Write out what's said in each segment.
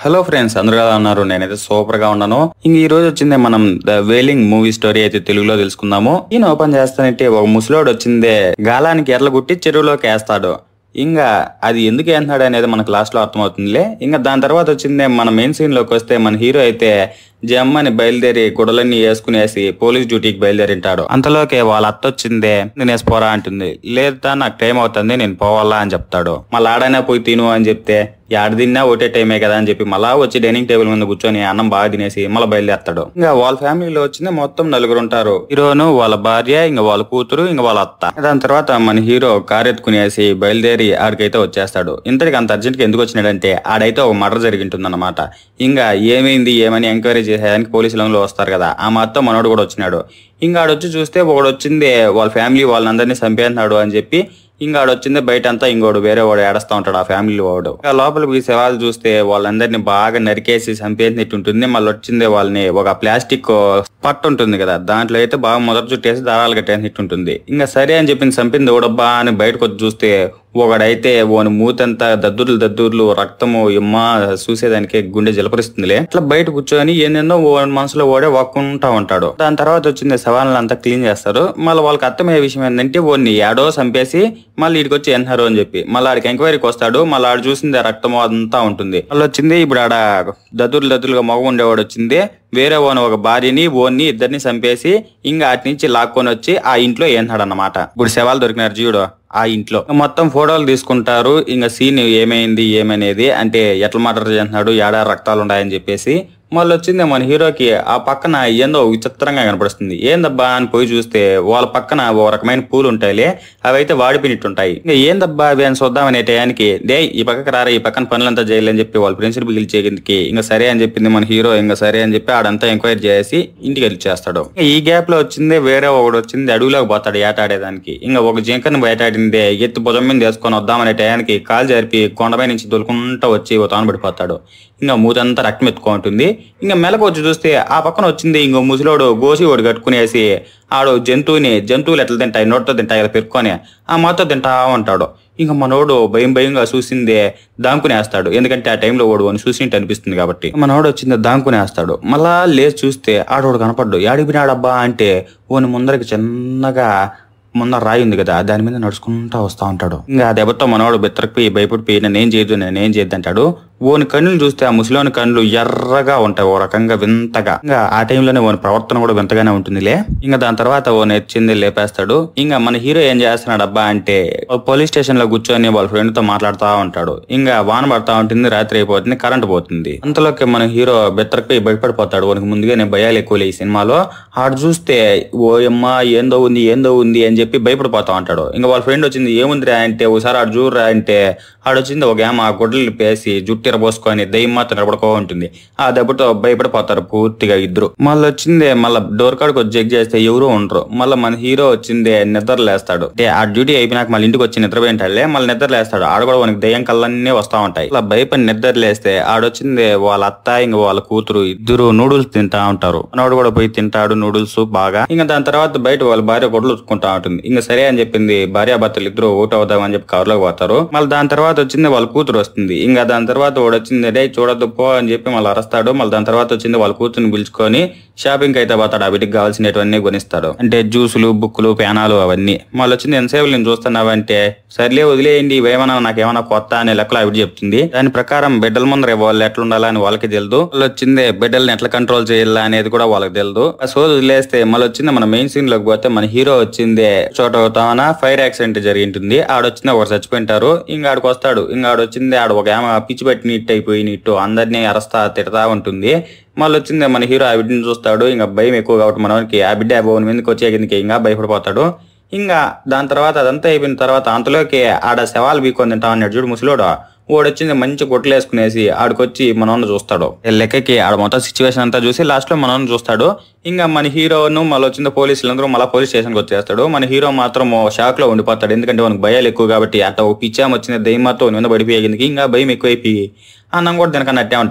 hello friends అందరూ ఎలా ఉన్నారు నేనైతే సూపర్ గా ఉన్నాను ఇంక ఈ రోజు వచ్చిందే మనం ద వేలింగ్ మూవీ స్టోరీ అయితే తెలుగులో తెలుసుకుందాము ఈయన ఓపెన్ చేస్తానంటే ఒక ముసలోడు వచ్చిందే గాలానికి ఎర్ల గుట్టి చెరువులోకి వేస్తాడు ఇంకా అది ఎందుకు వేస్తున్నాడు అనేది మనకు లాస్ట్ లో అర్థమవుతుందిలే ఇంకా దాని తర్వాత వచ్చిందే మన మెయిన్ సీన్ లోకి వస్తే మన హీరో అయితే జమ్మని బయలుదేరి గుడలన్నీ వేసుకునేసి పోలీస్ డ్యూటీకి బయలుదేరింటాడు అంతలోకే వాళ్ళ అత్త వచ్చిందే నేను వేసిపోరా అంటుంది లేదా నాకు టైం అవుతుంది నేను పోవాలా అని చెప్తాడు మళ్ళీ ఆడైనా పోయి తిను అని చెప్తే యాడ తిన్నా ఒకటే టైమే కదా అని చెప్పి మళ్ళా వచ్చి డైనింగ్ టేబుల్ మీద కూర్చొని అన్నం బాగా తినేసి మళ్ళీ బయలుదేరతాడు ఇంకా వాళ్ళ ఫ్యామిలీలో వచ్చింది మొత్తం నలుగురు ఉంటారు హీరోను వాళ్ళ భార్య ఇంకా వాళ్ళ కూతురు ఇంకా వాళ్ళ అత్త దాని తర్వాత మన హీరో కార్ ఎత్తుకునేసి బయలుదేరి ఆడికైతే వచ్చేస్తాడు ఇంతటికి అంత అర్జెంట్ గా ఎందుకు వచ్చినాడంటే ఆడైతే ఒక మర్డర్ జరిగింటుందన్నమాట ఇంకా ఏమైంది ఏమని ఎంక్వైరీ చేసేదానికి పోలీసులు వస్తారు కదా ఆ మొత్తం మనోడు కూడా వచ్చినాడు ఇంకా ఆడొచ్చి చూస్తే ఒకడు వచ్చింది వాళ్ళ ఫ్యామిలీ వాళ్ళందరినీ చంపేస్తున్నాడు అని చెప్పి ఇంకా ఆడొచ్చింది బయట అంతా ఇంకోడు వేరే వాడు ఏడుస్తా ఉంటాడు ఆ ఫ్యామిలీ వాడు ఇంకా లోపలికి శవాలు చూస్తే వాళ్ళందరినీ బాగా నరికేసి చంపేసినట్టు ఉంటుంది మళ్ళీ వచ్చింది వాళ్ళని ఒక ప్లాస్టిక్ పట్టు ఉంటుంది కదా దాంట్లో అయితే బాగా మొదటి చుట్టేసి దారాలు కట్టేసినట్టు ఉంటుంది ఇంకా సరే అని చెప్పింది చంపింది ఎవడబ్బా అని బయటకు వచ్చి చూస్తే ఒకడైతే ఓని మూతంతా దద్దుర్లు దద్దుర్లు రక్తము ఇమ్మ చూసేదానికి గుండె జలపరిస్తుందిలే అట్లా బయట కూర్చొని ఏందేందో ఓ మనసులో ఓడే వాక్కుంటా ఉంటాడు దాని తర్వాత వచ్చింది శవాలను అంతా క్లీన్ చేస్తారు మళ్ళీ వాళ్ళకి అర్థమయ్యే విషయం ఏంటంటే ఓన్ని ఏడో చంపేసి మళ్ళీ ఇడికి వచ్చి ఎన్హారు అని చెప్పి మళ్ళీ ఆడికి ఎంక్వైరీకి వస్తాడు మళ్ళీ ఆడు చూసింది ఆ రక్తము అదంతా ఉంటుంది మళ్ళీ వచ్చింది ఇప్పుడు ఆడ దద్దుర్లు దద్దులుగా మగ ఉండేవాడు వచ్చింది వేరే ఓన్ ఒక భార్యని ఓన్ని ఇద్దరిని చంపేసి ఇంకా అటు నుంచి లాక్కొని వచ్చి ఆ ఇంట్లో ఏన్నాడు అన్నమాట ఇప్పుడు శవాలు దొరికినారు జీవుడు ఆ ఇంట్లో మొత్తం ఫోటోలు తీసుకుంటారు ఇంకా సీన్ ఏమైంది ఏమనేది అంటే ఎట్లా మర్డర్ చేస్తున్నాడు ఏడా రక్తాలు ఉన్నాయని చెప్పేసి మళ్ళీ వచ్చింది మన హీరోకి ఆ పక్కన ఏందో విచిత్రంగా కనపడుస్తుంది ఏందబ్బా అని పోయి చూస్తే వాళ్ళ పక్కన ఓ రకమైన పూలు ఉంటాయిలే అవి అయితే వాడిపోయినట్టు ఉంటాయి ఇంకా ఏందబ్బా అవి అని చూద్దామనే టయానికి డే ఈ పక్కకి రారా ఈ పక్కన పనులంతా చేయాలని చెప్పి వాళ్ళ ప్రిన్సిపల్ పిలిచేందుకు ఇంకా సరే అని చెప్పింది మన హీరో ఇంకా సరే అని చెప్పి ఆడంతా ఎంక్వైరీ చేసి ఇంటికి వెళ్ళి చేస్తాడు ఇంకా ఈ గ్యాప్ లో వచ్చింది వేరే ఒకడు వచ్చింది అడవిలోకి పోతాడు ఏటాడేదానికి ఇంకా ఒక జింకను బయటాడిందే ఎత్తి భుజం మీద వేసుకొని వద్దామనే టయానికి కాలు జరిపి కొండపై నుంచి దొలుకుంటా వచ్చి ఓ తాను పడిపోతాడు ఇంకా మూతంతా రక్తం ఎత్తుకుంటుంది ఇంకా మెలకు వచ్చి చూస్తే ఆ పక్కన వచ్చింది ఇంకో ముసలోడు గోసి ఓడి కట్టుకునేసి ఆడు జంతువుని జంతువులు ఎట్లా తింటాయి నోటితో తింటాయి కదా పెరుక్కొని ఆ మాతో తింటా ఉంటాడు ఇంకా మనోడు భయం భయంగా చూసిందే దాంకునేస్తాడు ఎందుకంటే ఆ టైంలో ఓడు అని చూసింటి అనిపిస్తుంది కాబట్టి మనోడు వచ్చింది దాంకునేస్తాడు మళ్ళా లేచి చూస్తే ఆడోడు కనపడ్డు యాడిపినాడబ్బా అంటే ఓని ముందరికి చిన్నగా ముందర రాయి ఉంది కదా దాని మీద నడుచుకుంటా వస్తా ఉంటాడు ఇంకా ఆ దెబ్బతో మనవాడు బెత్తరకపోయి భయపడిపోయి నేనేం చేయదు నేనేం చేయద్దు అంటాడు ఓని కన్నులు చూస్తే ఆ ముసలోని కన్నులు ఎర్రగా ఉంటాయి ఓ రకంగా వింతగా ఇంకా ఆ టైంలోనే ఓని ప్రవర్తన కూడా వింతగానే ఉంటుందిలే ఇంకా దాని తర్వాత ఓ నెచ్చింది లేపేస్తాడు ఇంకా మన హీరో ఏం చేస్తున్నాడు అబ్బా అంటే ఓ పోలీస్ స్టేషన్ లో కూర్చొని వాళ్ళ ఫ్రెండ్ తో మాట్లాడుతూ ఉంటాడు ఇంకా వాన పడతా ఉంటుంది రాత్రి అయిపోతుంది కరెంట్ పోతుంది అంతలోకి మన హీరో బెత్తరకపోయి భయపడిపోతాడు వానికి ముందుగానే భయాలు ఎక్కువ ఈ సినిమాలో ఆడు చూస్తే ఓ అమ్మా ఏందో ఉంది ఏందో ఉంది అని చెప్పి భయపడిపోతా ఉంటాడు ఇంకా వాళ్ళ ఫ్రెండ్ వచ్చింది ఏముందిరా అంటే ఒకసారి ఆడు చూడరా అంటే ఆడొచ్చింది ఒక ఏమ గొడ్డలు పేసి జుట్టు పోసుకొని దయ్యం మాత్రం నిలబడుకో ఉంటుంది ఆ దెబ్బతో భయపడిపోతారు పూర్తిగా ఇద్దరు మళ్ళీ వచ్చిందే మళ్ళీ డోర్ కాడికి వచ్చి చెక్ చేస్తే ఎవరు ఉండరు మళ్ళీ మన హీరో వచ్చిందే నిద్ర లేస్తాడు అంటే ఆ డ్యూటీ అయిపోయినాక మళ్ళీ ఇంటికి వచ్చి నిద్రపోయింటాడులే మళ్ళీ నిద్ర లేస్తాడు ఆడ కూడా మనకి దయ్యం కళ్ళన్నీ వస్తా ఉంటాయి అలా భయపడి నిద్ర లేస్తే ఆడొచ్చింది వాళ్ళ అత్త ఇంక వాళ్ళ కూతురు ఇద్దరు నూడిల్స్ తింటా ఉంటారు మనోడు కూడా పోయి తింటాడు నూడిల్స్ బాగా ఇంకా దాని తర్వాత బయట వాళ్ళ భార్య గొడవలు ఉచ్చుకుంటా ఉంటుంది ఇంకా సరే అని చెప్పింది భార్యాభర్తలు ఇద్దరు ఓట్ అవుదాం అని చెప్పి కవర్లోకి పోతారు మళ్ళీ దాని తర్వాత వచ్చింది వాళ్ళ కూతురు వస్తుంది ఇంకా దాని తర్వాత వాడు వచ్చింది డే చూడొద్దు పో అని చెప్పి మళ్ళీ అరస్తాడు మళ్ళీ దాని తర్వాత వచ్చింది వాళ్ళ కూతురుని పిలుచుకొని షాపింగ్ అయితే పోతాడు ఆ వీటికి కావాల్సినవన్నీ కొనిస్తాడు అంటే జ్యూసులు బుక్కులు పేనాలు అవన్నీ మళ్ళీ వచ్చింది ఎంతసేపు నేను చూస్తున్నావంటే సర్లే వదిలేయండి ఇవేమన్నా నాకేమన్నా కొత్త అనే లెక్కలు ఆవిడ చెప్తుంది దాని ప్రకారం బిడ్డల ముందర వాళ్ళు ఎట్లా ఉండాలని వాళ్ళకి తెలియదు వాళ్ళు వచ్చింది బిడ్డల్ని ఎట్లా కంట్రోల్ చేయాలా అనేది కూడా వాళ్ళకి తెలియదు ఆ సో వదిలేస్తే మళ్ళీ వచ్చింది మన మెయిన్ సీన్ లోకి పోతే మన హీరో వచ్చింది చోట అవుతామన ఫైర్ యాక్సిడెంట్ జరిగింటుంది ఆడొచ్చింది ఒకరు చచ్చిపోయింటారు ఇంకా ఆడికి వస్తాడు ఇంకా ఆడొచ్చింది ఆడ ఒక ఆమె పిచ్చి పెట్టి నీట్ అయిపోయి నీట్టు అందరినీ అరస్తా తిడతా ఉంటుంది మళ్ళీ వచ్చింది మన హీరో ఆ బిడ్డని చూస్తాడు ఇంకా భయం ఎక్కువ కాబట్టి మనకి ఆ బిడ్డ భవన్ మీదకి వచ్చే కిందకి ఇంకా భయపడిపోతాడు ఇంకా దాని తర్వాత అదంతా అయిపోయిన తర్వాత అంతలోకి ఆడ శవాలు బీక్కొని తింటా అన్నాడు చూడు ముసలోడు వాడొచ్చింది మంచి గుట్టలు వేసుకునేసి ఆడికొచ్చి మనోన్న చూస్తాడు లెక్కకి ఆడ మొత్తం సిచ్యువేషన్ అంతా చూసి లాస్ట్ లో మనోన్న చూస్తాడు ఇంకా మన హీరోను మళ్ళీ వచ్చిన పోలీసులు అందరూ మళ్ళీ పోలీస్ స్టేషన్కి వచ్చేస్తాడు మన హీరో మాత్రం షాక్ లో ఉండిపోతాడు ఎందుకంటే మనకు భయాలు ఎక్కువ కాబట్టి అట్లా ఒక పిచ్చాం వచ్చిన దయ్యమాతో మీద పడిపోయేందుకు ఇంకా భయం ఎక్కువైపోయి అన్నం కూడా తినకన్నా అట్టే ఉంటాడు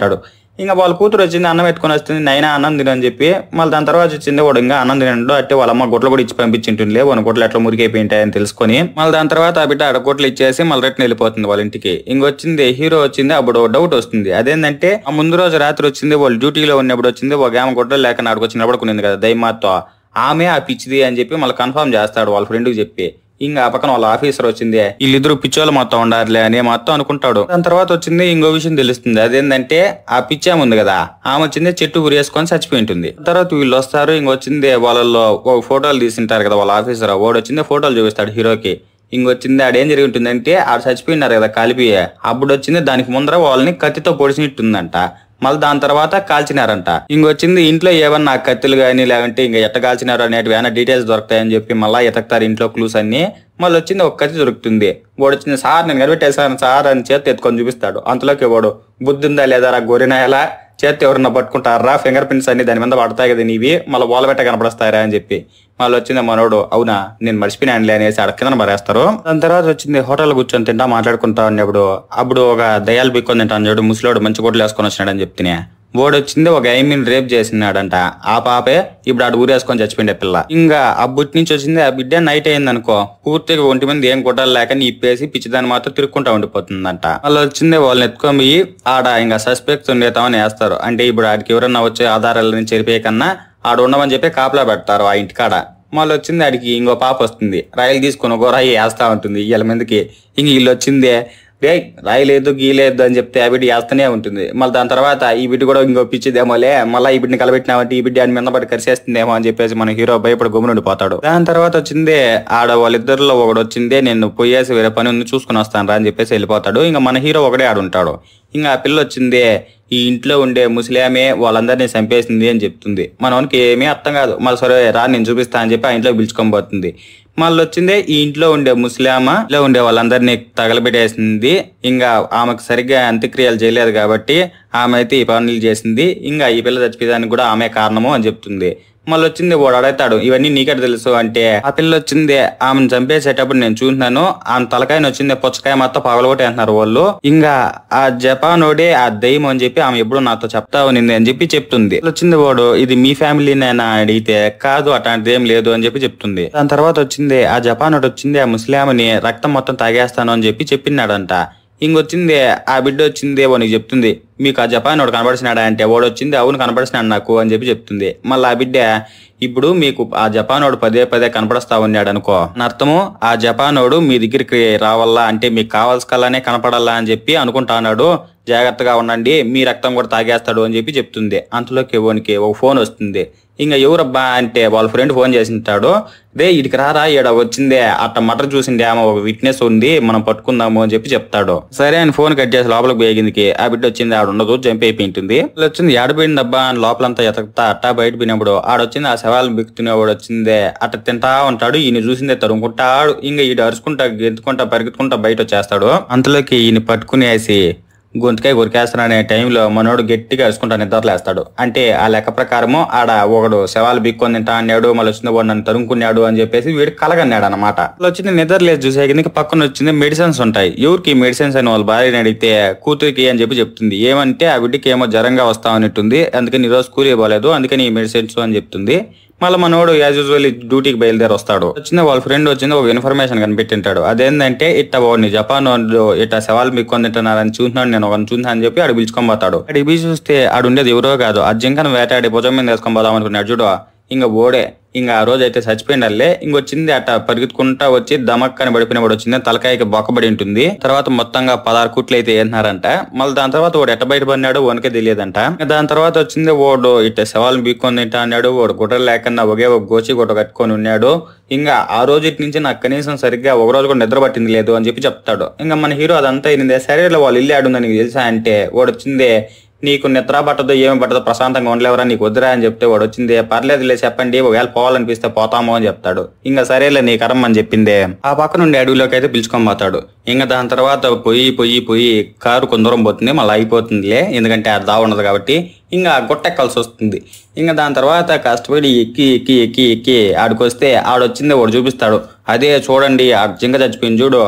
ఇంకా వాళ్ళ కూతురు వచ్చింది అన్నం ఎత్తుకొని వస్తుంది నైనా అన్నం తినని చెప్పి మళ్ళీ దాని తర్వాత వచ్చింది వాడు ఇంకా అన్నం తినండు అంటే వాళ్ళ అమ్మ గుడ్లు కూడా ఇచ్చి పంపించింటుండే వాని గుడ్లు ఎట్లా మురికైపోయి ఉంటాయని తెలుసుకొని మళ్ళీ దాని తర్వాత ఆ బిడ్డ ఆడ గుడ్లు ఇచ్చేసి మళ్ళీ రిటర్న్ వెళ్ళిపోతుంది వాళ్ళ ఇంటికి ఇంకొచ్చింది హీరో వచ్చింది అప్పుడు డౌట్ వస్తుంది అదేంటంటే ఆ ముందు రోజు రాత్రి వచ్చింది వాళ్ళు డ్యూటీలో ఉన్నప్పుడు వచ్చింది ఒక ఆమె గుడ్డలు లేక ఆడికి వచ్చి నిలబడుకునింది కదా దైమాతో ఆమె ఆ పిచ్చిది అని చెప్పి మళ్ళీ కన్ఫర్మ్ చేస్తాడు వాళ్ళ ఫ్రెండ్కి చెప్పి ఇంకా ఆ పక్కన వాళ్ళ ఆఫీసర్ వచ్చింది వీళ్ళిద్దరు పిచ్చోళ్ళు మొత్తం ఉండాలిలే అని మొత్తం అనుకుంటాడు దాని తర్వాత వచ్చింది ఇంకో విషయం తెలుస్తుంది అదేంటంటే ఆ పిచ్చామ ఉంది కదా ఆమె వచ్చింది చెట్టు ఉరేసుకొని చచ్చిపోయి ఉంటుంది తర్వాత వీళ్ళు వస్తారు ఇంకొచ్చింది వాళ్ళలో ఒక ఫోటోలు తీసింటారు కదా వాళ్ళ ఆఫీసర్ వాడు వచ్చింది ఫోటోలు చూపిస్తాడు హీరోకి ఇంకొచ్చింది ఆడేం జరిగి ఉంటుందంటే ఆడ చచ్చిపోయినారు కదా కాలిపి అప్పుడు వచ్చింది దానికి ముందర వాళ్ళని కత్తితో పొడిచినట్టుందంట మళ్ళీ దాని తర్వాత కాల్చినారంట ఇంకొచ్చింది ఇంట్లో ఏమన్నా కత్తులు కానీ లేదంటే ఇంకా ఎట్ట కాల్చినారు అనేటివి ఏమైనా డీటెయిల్స్ దొరుకుతాయని చెప్పి మళ్ళీ ఎతకుతారు ఇంట్లో క్లూస్ అన్ని మళ్ళీ వచ్చింది ఒక కత్తి దొరుకుతుంది వాడు వచ్చింది సార్ నేను కనిపెట్టేసాను సార్ అని చేతి ఎత్తుకొని చూపిస్తాడు అంతలోకి వాడు బుద్ధి ఉందా లేదా రా గోరిన ఎలా చేతి ఎవరన్నా పట్టుకుంటారా ఫింగర్ ప్రింట్స్ అన్ని దాని మీద పడతాయి కదా నీవి మళ్ళీ వాళ్ళ పెట్ట కనపడస్తారా అని చెప్పి మళ్ళీ వచ్చింది మనోడు అవునా నేను మర్చిపోయినానులే అనేసి అక్కడ కింద మరేస్తారు దాని తర్వాత వచ్చింది హోటల్ కూర్చొని తింటా మాట్లాడుకుంటా ఉన్నప్పుడు అప్పుడు ఒక దయాలు బిక్కొని తింటాను చూడు ముసలోడు మంచి గుడ్లు వేసుకొని వచ్చినాడని చెప్తే వాడు వచ్చింది ఒక ఐమీన్ రేప్ చేసినాడంట ఆ పాపే ఇప్పుడు ఆడు ఊరేసుకొని చచ్చిపోయింది పిల్ల ఇంకా ఆ బుట్టి నుంచి వచ్చింది ఆ బిడ్డ నైట్ అయింది అనుకో పూర్తిగా ఒంటి మంది ఏం కొట్టాలి లేక ఇప్పేసి పిచ్చిదాన్ని మాత్రం తిరుక్కుంటా ఉండిపోతుందంట వాళ్ళు వచ్చింది వాళ్ళని ఎత్తుకొని పోయి ఆడ ఇంకా సస్పెక్ట్స్ ఉండేతామని వేస్తారు అంటే ఇప్పుడు ఆడికి ఎవరన్నా వచ్చే ఆధారాలను చెరిపే కన్నా ఆడ ఉండమని చెప్పి కాపలా పెడతారు ఆ ఇంటికాడ మళ్ళీ వచ్చింది ఆడికి ఇంకో పాప వస్తుంది రాయిలు తీసుకొని ఒక రాయి వేస్తా ఉంటుంది వీళ్ళ మీదకి ఇంక వీళ్ళు వచ్చిందే రే రాయలేదు గీలేదు అని చెప్తే ఆ బిడ్డ వేస్తూనే ఉంటుంది మళ్ళీ దాని తర్వాత ఈ బిడ్డ కూడా ఇంకో పిచ్చిదేమోలే మళ్ళీ ఈ బిడ్డని కలబెట్టినామంటే ఈ బిడ్డ అని మీద పడి కరిసేస్తుందేమో అని చెప్పేసి మన హీరో భయపడి గుమ్మునుండి పోతాడు దాని తర్వాత వచ్చిందే ఆడ వాళ్ళిద్దరిలో ఒకడు వచ్చిందే నేను పోయేసి వేరే పని ఉంది చూసుకుని వస్తాను రా అని చెప్పేసి వెళ్ళిపోతాడు ఇంకా మన హీరో ఒకడే ఆడు ఉంటాడు ఇంకా ఆ పిల్ల వచ్చిందే ఈ ఇంట్లో ఉండే ముస్లిమే వాళ్ళందరినీ చంపేసింది అని చెప్తుంది మనకి ఏమీ అర్థం కాదు మళ్ళీ సరే రా నేను చూపిస్తా అని చెప్పి ఆ ఇంట్లో పిలుచుకొని పోతుంది మళ్ళీ వచ్చిందే ఈ ఇంట్లో ఉండే ముస్లిమ ఇంట్లో ఉండే వాళ్ళందరినీ తగలబెట్టేసింది ఇంకా ఆమెకు సరిగ్గా అంత్యక్రియలు చేయలేదు కాబట్టి ఆమె అయితే ఈ పనులు చేసింది ఇంకా ఈ పిల్ల చచ్చిపోయేదానికి కూడా ఆమె కారణము అని చెప్తుంది మళ్ళీ వచ్చింది వాడు అడుగుతాడు ఇవన్నీ నీకే తెలుసు అంటే ఆ పిల్ల వచ్చింది ఆమెను చంపేసేటప్పుడు నేను చూసినాను ఆమె తలకాయని వచ్చింది పుచ్చకాయ మొత్తం పగలగొట్టి అంటున్నారు వాళ్ళు ఇంకా ఆ జపానోడే ఆ దయ్యం అని చెప్పి ఆమె ఎప్పుడు నాతో చెప్తా ఉన్నింది అని చెప్పి చెప్తుంది మళ్ళీ వచ్చింది వాడు ఇది మీ ఫ్యామిలీనేనా అడిగితే కాదు అట్లాంటిది ఏం లేదు అని చెప్పి చెప్తుంది దాని తర్వాత వచ్చింది ఆ జపానోడు వచ్చింది ఆ ముస్లింని రక్తం మొత్తం తాగేస్తాను అని చెప్పి చెప్పినాడంట ఇంకొచ్చింది ఆ బిడ్డ వచ్చింది వానికి చెప్తుంది మీకు ఆ జపాన్ వాడు కనపడిసినాడా అంటే వాడు వచ్చింది అవును కనపడిసినాడు నాకు అని చెప్పి చెప్తుంది మళ్ళీ ఆ బిడ్డ ఇప్పుడు మీకు ఆ జపానోడు పదే పదే కనపడస్తా ఉన్నాడు అనుకో నా అర్థము ఆ జపానోడు మీ దగ్గరికి రావాలా అంటే మీకు కావాల్సికల్లానే కనపడాలా అని చెప్పి అనుకుంటా ఉన్నాడు జాగ్రత్తగా ఉండండి మీ రక్తం కూడా తాగేస్తాడు అని చెప్పి చెప్తుంది అంతలోకి వానికి ఒక ఫోన్ వస్తుంది ఇంకా ఎవరబ్బా అంటే వాళ్ళ ఫ్రెండ్ ఫోన్ చేసింటాడు రే ఇటుకి రారా ఈడ వచ్చిందే అట్ట మటర్ చూసిండే ఆమె ఒక విట్నెస్ ఉంది మనం పట్టుకుందాము అని చెప్పి చెప్తాడు సరే అని ఫోన్ కట్ చేసి లోపలికి పోయేగిందికి ఆ బిడ్డ వచ్చింది ఆడ ఉండదు జంప్ అయిపోయి ఉంటుంది వీళ్ళు వచ్చింది ఆడపోయింది అబ్బా అని లోపలంతా ఎతకతా అట్టా బయట పోయినప్పుడు ఆడొచ్చింది ఆ శవాలు బిక్కుతునేవాడు వచ్చిందే అట్ట తింటా ఉంటాడు ఈయన చూసిందే తరుముకుంటాడు ఇంకా ఈడు అరుచుకుంటా గెంతుకుంటా పరిగెత్తుకుంటా బయట వచ్చేస్తాడు అంతలోకి ఈయన పట్టుకునేసి గొంతుకాయ కొరికేస్తాను అనే టైంలో మనోడు గట్టిగా అరుచుకుంటా నిద్రలేస్తాడు అంటే ఆ లెక్క ప్రకారము ఆడ ఒకడు శవాలు బిక్కొని తింటా అన్నాడు మళ్ళీ వచ్చింది వాడు నన్ను తరుముకున్నాడు అని చెప్పేసి వీడు కలగన్నాడు అనమాట వచ్చింది నిద్ర లేదు చూసే కిందకి పక్కన వచ్చింది మెడిసిన్స్ ఉంటాయి ఎవరికి మెడిసిన్స్ అని వాళ్ళ భార్యని అడిగితే కూతురికి అని చెప్పి చెప్తుంది ఏమంటే ఆ బిడ్డకి ఏమో జ్వరంగా వస్తా ఉన్నట్టుంది అందుకని ఈరోజు స్కూల్ ఇవ్వలేదు అందుకని ఈ మెడిసిన్స్ అని చెప్తుంది మళ్ళీ మనోడు యాజ్ యూజువల్ డ్యూటీకి బయలుదేరి వస్తాడు వచ్చింది వాళ్ళ ఫ్రెండ్ వచ్చింది ఒక ఇన్ఫర్మేషన్ కనిపెట్టింటాడు అదేంటంటే ఇట్ట వాడిని జపాన్ వాళ్ళు ఇట్ట సవాల్ మీకు తింటున్నారని చూసినాడు నేను ఒకరిని చూసినా అని చెప్పి ఆడు పిలుచుకొని పోతాడు అడిగి పోయి చూస్తే ఆడు ఉండేది ఎవరో కాదు ఆ జింకను వేటాడి భుజం మీద వేసుకొని పోదాం అనుకున్నాడు చూడు ఇంకా ఓడే ఇంకా ఆ రోజు అయితే చచ్చిపోయిండల్లే ఇంకొచ్చింది అట్ట పరిగెత్తుకుంటా వచ్చి దమక్కని పడిపోయినప్పుడు వచ్చింది తలకాయకి బొక్కబడి ఉంటుంది తర్వాత మొత్తంగా పదహారు కుట్లు అయితే వేసినారంట మళ్ళీ దాని తర్వాత వాడు ఎట్ట బయట పడినాడు వనకే తెలియదంట ఇంకా దాని తర్వాత వచ్చింది వాడు ఇట్ట శవాలను బీక్కొని తింటా అన్నాడు వాడు గుడ్డలు లేకుండా ఒకే ఒక గోచి గుడ్డ కట్టుకొని ఉన్నాడు ఇంకా ఆ రోజు ఇటు నుంచి నాకు కనీసం సరిగ్గా ఒక రోజు కూడా నిద్ర పట్టింది లేదు అని చెప్పి చెప్తాడు ఇంకా మన హీరో అదంతా అయింది సరే వాళ్ళు ఇల్లు ఆడుందని నీకు తెలుసా అంటే వాడు వచ్చిందే నీకు నిద్ర పట్టదో ఏమి పట్టదో ప్రశాంతంగా ఉండలేవరా నీకు వద్దురా అని చెప్తే వాడు వచ్చింది పర్లేదులే చెప్పండి ఒకవేళ పోవాలనిపిస్తే పోతామో అని చెప్తాడు ఇంకా సరేలే నీ కరం అని చెప్పిందే ఆ పక్క నుండి అడవిలోకి అయితే పిలుచుకొని పోతాడు ఇంకా దాని తర్వాత పొయ్యి పొయ్యి పొయ్యి కారు కొంత దూరం పోతుంది మళ్ళీ అయిపోతుందిలే ఎందుకంటే అది దా ఉండదు కాబట్టి ఇంకా గొట్టెక్కాల్సి వస్తుంది ఇంకా దాని తర్వాత కష్టపడి ఎక్కి ఎక్కి ఎక్కి ఎక్కి ఆడికొస్తే ఆడొచ్చింది వాడు చూపిస్తాడు అదే చూడండి ఆ జింక చచ్చిపోయింది చూడు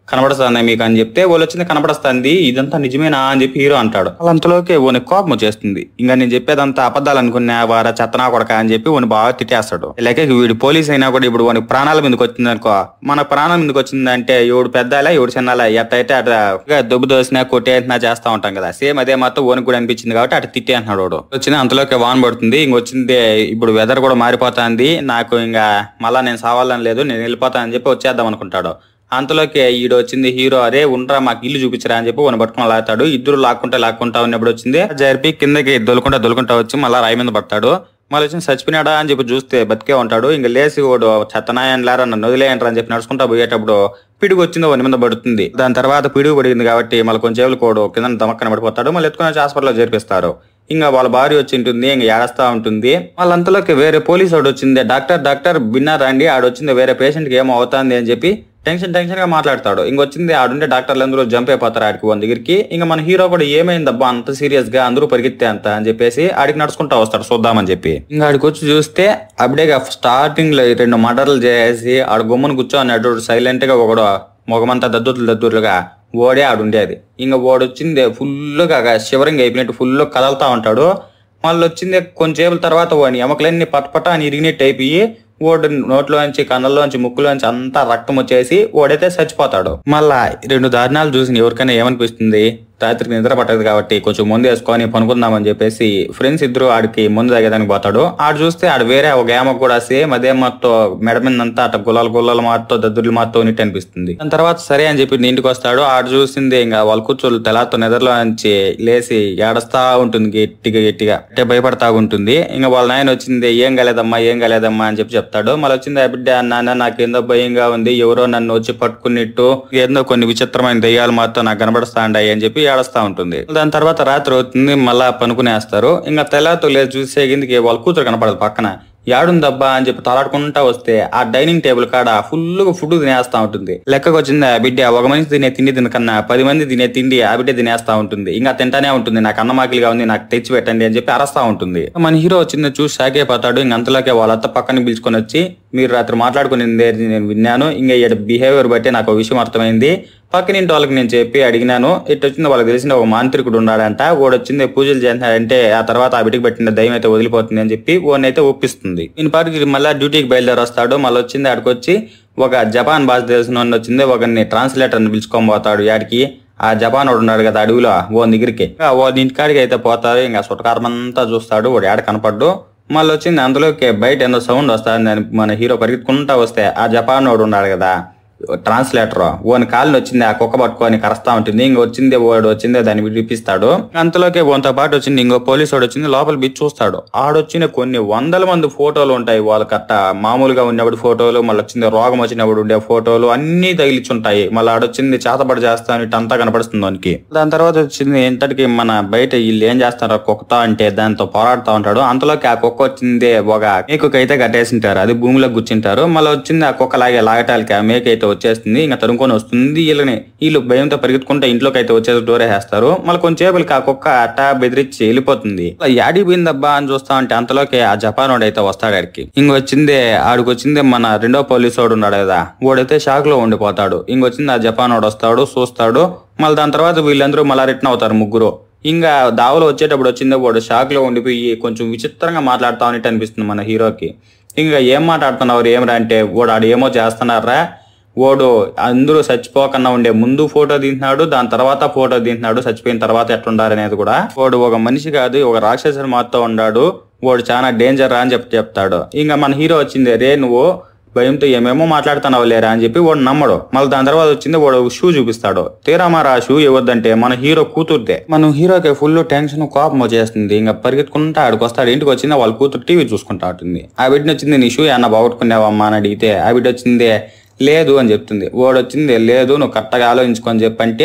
కనబడుతుంది మీకు అని చెప్తే వాళ్ళు వచ్చింది కనబడుస్తుంది ఇదంతా నిజమేనా అని చెప్పి హీరో అంటాడు వాళ్ళంతలోకి ఓని కోపం వచ్చేస్తుంది ఇంకా నేను చెప్పేదంతా అబద్ధాలు అనుకున్నా వారా చెత్తనా కొడక అని చెప్పి ఓని బాగా తిట్టేస్తాడు లేక వీడు పోలీస్ అయినా కూడా ఇప్పుడు వానికి ప్రాణాల మీదకి వచ్చింది అనుకో మన ప్రాణాల మీదకి వచ్చిందంటే ఎవడు పెద్దాలా ఎవడు చిన్నాలా ఎట్ట అయితే అట్లా ఇక దుబ్బు దోసినా కొట్టేసినా చేస్తా ఉంటాం కదా సేమ్ అదే మాత్రం ఓనికి కూడా అనిపించింది కాబట్టి అటు తిట్టే అంటున్నాడు వాడు వచ్చింది అంతలోకి వాన్ పడుతుంది ఇంకొచ్చింది ఇప్పుడు వెదర్ కూడా మారిపోతుంది నాకు ఇంకా మళ్ళా నేను సావాలని లేదు నేను వెళ్ళిపోతాను అని చెప్పి వచ్చేద్దాం అనుకుంటాడు అంతలోకి ఈడు వచ్చింది హీరో అరే ఉండరా మాకు ఇల్లు చూపించరా అని చెప్పి వన పట్టుకుని లాగుతాడు ఇద్దరు లాక్కుంటా లాక్కుంటా ఉన్నప్పుడు వచ్చింది జరిపి కిందకి దొలుకుంటా దొలుకుంటా వచ్చి మళ్ళీ రాయి మీద పడతాడు మళ్ళీ వచ్చి చచ్చిపోయినాడా అని చెప్పి చూస్తే బతికే ఉంటాడు ఇంకా లేచి వాడు చెత్తనాయన్లారా నన్ను వదిలేయంటారా అని చెప్పి నడుచుకుంటా పోయేటప్పుడు పిడుగు వచ్చింది వని మీద పడుతుంది దాని తర్వాత పిడుగు పడింది కాబట్టి మళ్ళీ కొంచెం సేపులు కోడు కింద దమక్కన పడిపోతాడు మళ్ళీ ఎత్తుకుని వచ్చి హాస్పిటల్లో చేర్పిస్తారు ఇంకా వాళ్ళ భార్య వచ్చి ఉంటుంది ఇంకా ఏడస్తా ఉంటుంది వాళ్ళంతలోకి వేరే పోలీస్ వాడు వచ్చింది డాక్టర్ డాక్టర్ విన్నారా అండి ఆడొచ్చింది వేరే పేషెంట్ కి ఏమో అవుతుంది అని చెప్పి టెన్షన్ టెన్షన్ గా మాట్లాడతాడు ఇంకొచ్చింది ఆడుంటే డాక్టర్లు అందరూ జంప్ అయిపోతారు ఆడికి వన్ దగ్గరికి ఇంకా మన హీరో కూడా ఏమైందబ్బా అంత సీరియస్ గా అందరూ పరిగెత్తే అంత అని చెప్పేసి ఆడికి నడుచుకుంటా వస్తాడు చూద్దామని చెప్పి ఇంకా ఆడికి వచ్చి చూస్తే అప్పుడేగా స్టార్టింగ్ లో ఈ రెండు మర్డర్లు చేసి ఆడ గుమ్మను కూర్చోన్నాడు సైలెంట్ గా ఒకడు మొగమంతా దద్దుతులు దద్దులుగా ఓడే ఆడుండేది ఇంకా ఓడొచ్చింది ఫుల్గా శివరింగ్ అయిపోయినట్టు ఫుల్ కదలుతా ఉంటాడు మళ్ళీ వచ్చింది కొంచెంసేపు తర్వాత వాడిని ఎమకలన్నీ పటపట అని ఇరిగినట్టు అయిపోయి ఓడి నోట్లోంచి కన్నుల్లోంచి ముక్కులోంచి అంతా రక్తం వచ్చేసి ఓడైతే చచ్చిపోతాడు మళ్ళా రెండు దారుణాలు చూసి ఎవరికైనా ఏమనిపిస్తుంది రాత్రికి నిద్ర పట్టదు కాబట్టి కొంచెం ముందు వేసుకొని పనుకుందామని చెప్పేసి ఫ్రెండ్స్ ఇద్దరు ఆడికి ముందు తాగేదానికి పోతాడు ఆడు చూస్తే ఆడు వేరే ఒక ఏమ కూడా సేమ్ అదే మాతో మెడ మీద అంతా అట గులాల గులాల మాతో దద్దులు మాతో ఉన్నట్టు అనిపిస్తుంది దాని తర్వాత సరే అని చెప్పి ఇంటికి వస్తాడు ఆడు చూసింది ఇంకా వాళ్ళ కూర్చోలు తెలాతో నిద్రలో నుంచి లేచి ఏడస్తా ఉంటుంది గట్టిగా గట్టిగా అంటే భయపడతా ఉంటుంది ఇంకా వాళ్ళ నాయన వచ్చింది ఏం కాలేదమ్మా ఏం కాలేదమ్మా అని చెప్పి చెప్తాడు మళ్ళీ వచ్చింది ఆ బిడ్డ నాన్న నాకు ఏందో భయంగా ఉంది ఎవరో నన్ను వచ్చి పట్టుకున్నట్టు ఏందో కొన్ని విచిత్రమైన దయ్యాలు మాతో నాకు కనబడస్తా ఉండాయి అని చెప్పి ఏడస్తా ఉంటుంది దాని తర్వాత రాత్రి అవుతుంది మళ్ళా పనుకునేస్తారు ఇంకా తెల్లారితో లేదు చూసే కిందకి వాళ్ళ కూతురు కనపడదు పక్కన యాడుందబ్బా అని చెప్పి తలాడుకుంటా వస్తే ఆ డైనింగ్ టేబుల్ కాడ ఫుల్ గా ఫుడ్ తినేస్తా ఉంటుంది లెక్కకు వచ్చింది ఆ బిడ్డ ఒక మనిషి తినే తిండి తినకన్నా పది మంది తినే తిండి ఆ బిడ్డ తినేస్తా ఉంటుంది ఇంకా తింటానే ఉంటుంది నాకు అన్నమాకిలిగా ఉంది నాకు తెచ్చి పెట్టండి అని చెప్పి అరస్తా ఉంటుంది మన హీరో వచ్చింది చూసి షాక్ అయిపోతాడు ఇంక అంతలోకే వాళ్ళ అత్త పక్కన పిలుచుకొని వచ్చి మీరు రాత్రి మాట్లాడుకునింది నేను విన్నాను ఇంకా ఈ బిహేవియర్ బట్టి నాకు ఒక విషయం అర్థమైంది పక్కనింటి వాళ్ళకి నేను చెప్పి అడిగినాను ఇటు వచ్చింది వాళ్ళకి తెలిసిన ఒక మాంత్రికుడు ఉన్నాడంట వాడు వచ్చింది పూజలు చేస్తున్నాడంటే ఆ తర్వాత ఆ బిడ్డకి పెట్టిన దయ్యం అయితే వదిలిపోతుంది అని చెప్పి వాడిని అయితే ఒప్పిస్తుంది ఈయన పాటికి మళ్ళీ డ్యూటీకి బయలుదేరి వస్తాడు మళ్ళీ వచ్చింది ఆడికి వచ్చి ఒక జపాన్ భాష తెలిసిన వాడిని వచ్చింది ఒకరిని ట్రాన్స్లేటర్ని పిలుచుకొని పోతాడు యాడికి ఆ జపాన్ వాడు ఉన్నాడు కదా అడవిలో ఓ దగ్గరికి వాడి ఇంటికాడికి అయితే పోతారు ఇంకా సుటకారమంతా చూస్తాడు వాడు ఏడ కనపడ్డు మళ్ళీ వచ్చింది అందులోకి బయట ఏదో సౌండ్ వస్తుంది అని మన హీరో పరిగెత్తుకుంటా వస్తే ఆ జపాన్ వాడు ఉన్నాడు కదా ట్రాన్స్లేటర్ ఓని కాలిని వచ్చింది ఆ కుక్క పట్టుకొని కరస్తా ఉంటుంది ఇంక వచ్చింది వాడు వచ్చిందే దాన్ని విడిపిస్తాడు అంతలోకే ఓన్తో పాటు వచ్చింది ఇంకో పోలీసు వాడు వచ్చింది లోపల బిచ్చి చూస్తాడు ఆడొచ్చిన కొన్ని వందల మంది ఫోటోలు ఉంటాయి వాళ్ళకి అట్ట మామూలుగా ఉన్నప్పుడు ఫోటోలు మళ్ళీ వచ్చింది రోగం వచ్చినప్పుడు ఉండే ఫోటోలు అన్ని తగిలిచుంటాయి మళ్ళీ ఆడొచ్చింది చేతబడి చేస్తాను ఇటు అంతా కనపడుతుంది దానికి దాని తర్వాత వచ్చింది ఇంతటికి మన బయట వీళ్ళు ఏం చేస్తారు కుక్కతో అంటే దాంతో పోరాడుతూ ఉంటాడు అంతలోకి ఆ కుక్క వచ్చింది ఒక మేకకైతే కట్టేసింటారు అది భూమిలో గుచ్చింటారు మళ్ళీ వచ్చింది ఆ కుక్క లాగే లాగటాలకి ఆ మేక అయితే వచ్చేస్తుంది ఇంకా తరుముకొని వస్తుంది వీళ్ళని వీళ్ళు భయంతో పరిగెత్తుకుంటే ఇంట్లోకి అయితే వచ్చేసి డోర్ వేస్తారు మళ్ళీ కొంచెంసేపులకి ఆ కుక్క అట్టా బెదిరించి వెళ్ళిపోతుంది అలా యాడి పోయిందబ్బా అని చూస్తా ఉంటే అంతలోకి ఆ జపాన్ వాడు అయితే వస్తాడు ఆడికి ఇంకొచ్చిందే ఆడికి వచ్చిందే మన రెండో పోలీసు వాడు ఉన్నాడు కదా వాడైతే షాక్ లో ఉండిపోతాడు ఇంకొచ్చింది ఆ జపాన్ వాడు వస్తాడు చూస్తాడు మళ్ళీ దాని తర్వాత వీళ్ళందరూ మళ్ళా రిటర్న్ అవుతారు ముగ్గురు ఇంకా దావలో వచ్చేటప్పుడు వచ్చిందే వాడు షాక్ లో ఉండిపోయి కొంచెం విచిత్రంగా మాట్లాడుతా ఉన్నట్టు అనిపిస్తుంది మన హీరోకి ఇంకా ఏం మాట్లాడుతున్నారు ఏమరా అంటే వాడు ఆడు ఏమో చేస్తున్నారా వాడు అందరూ చచ్చిపోకుండా ఉండే ముందు ఫోటో తీసినాడు దాని తర్వాత ఫోటో తీసినాడు చచ్చిపోయిన తర్వాత ఎట్లుండారు అనేది కూడా వాడు ఒక మనిషి కాదు ఒక రాక్షసుని మాతో ఉన్నాడు వాడు చాలా డేంజర్ అని చెప్పి చెప్తాడు ఇంకా మన హీరో వచ్చింది రే నువ్వు భయంతో ఏమేమో మాట్లాడుతున్నావు లేరా అని చెప్పి వాడు నమ్మడు మళ్ళీ దాని తర్వాత వచ్చింది వాడు షూ చూపిస్తాడు తీరా మరి ఆ షూ ఇవ్వద్దంటే మన హీరో కూతురుదే మన హీరోకి ఫుల్ టెన్షన్ కోపం వచ్చేస్తుంది ఇంకా పరిగెత్తుకుంటా ఆడికి వస్తాడు ఇంటికి వచ్చింది వాళ్ళ కూతురు టీవీ చూసుకుంటా ఉంటుంది ఆ బిడ్డ వచ్చింది నీ షూ ఏమన్నా బాగొట్టుకున్నావమ్మా అని అడిగితే ఆ బిడ్డ వచ్చింది లేదు అని చెప్తుంది వాడు వచ్చింది లేదు నువ్వు కరెక్ట్గా ఆలోచించుకొని చెప్పంటే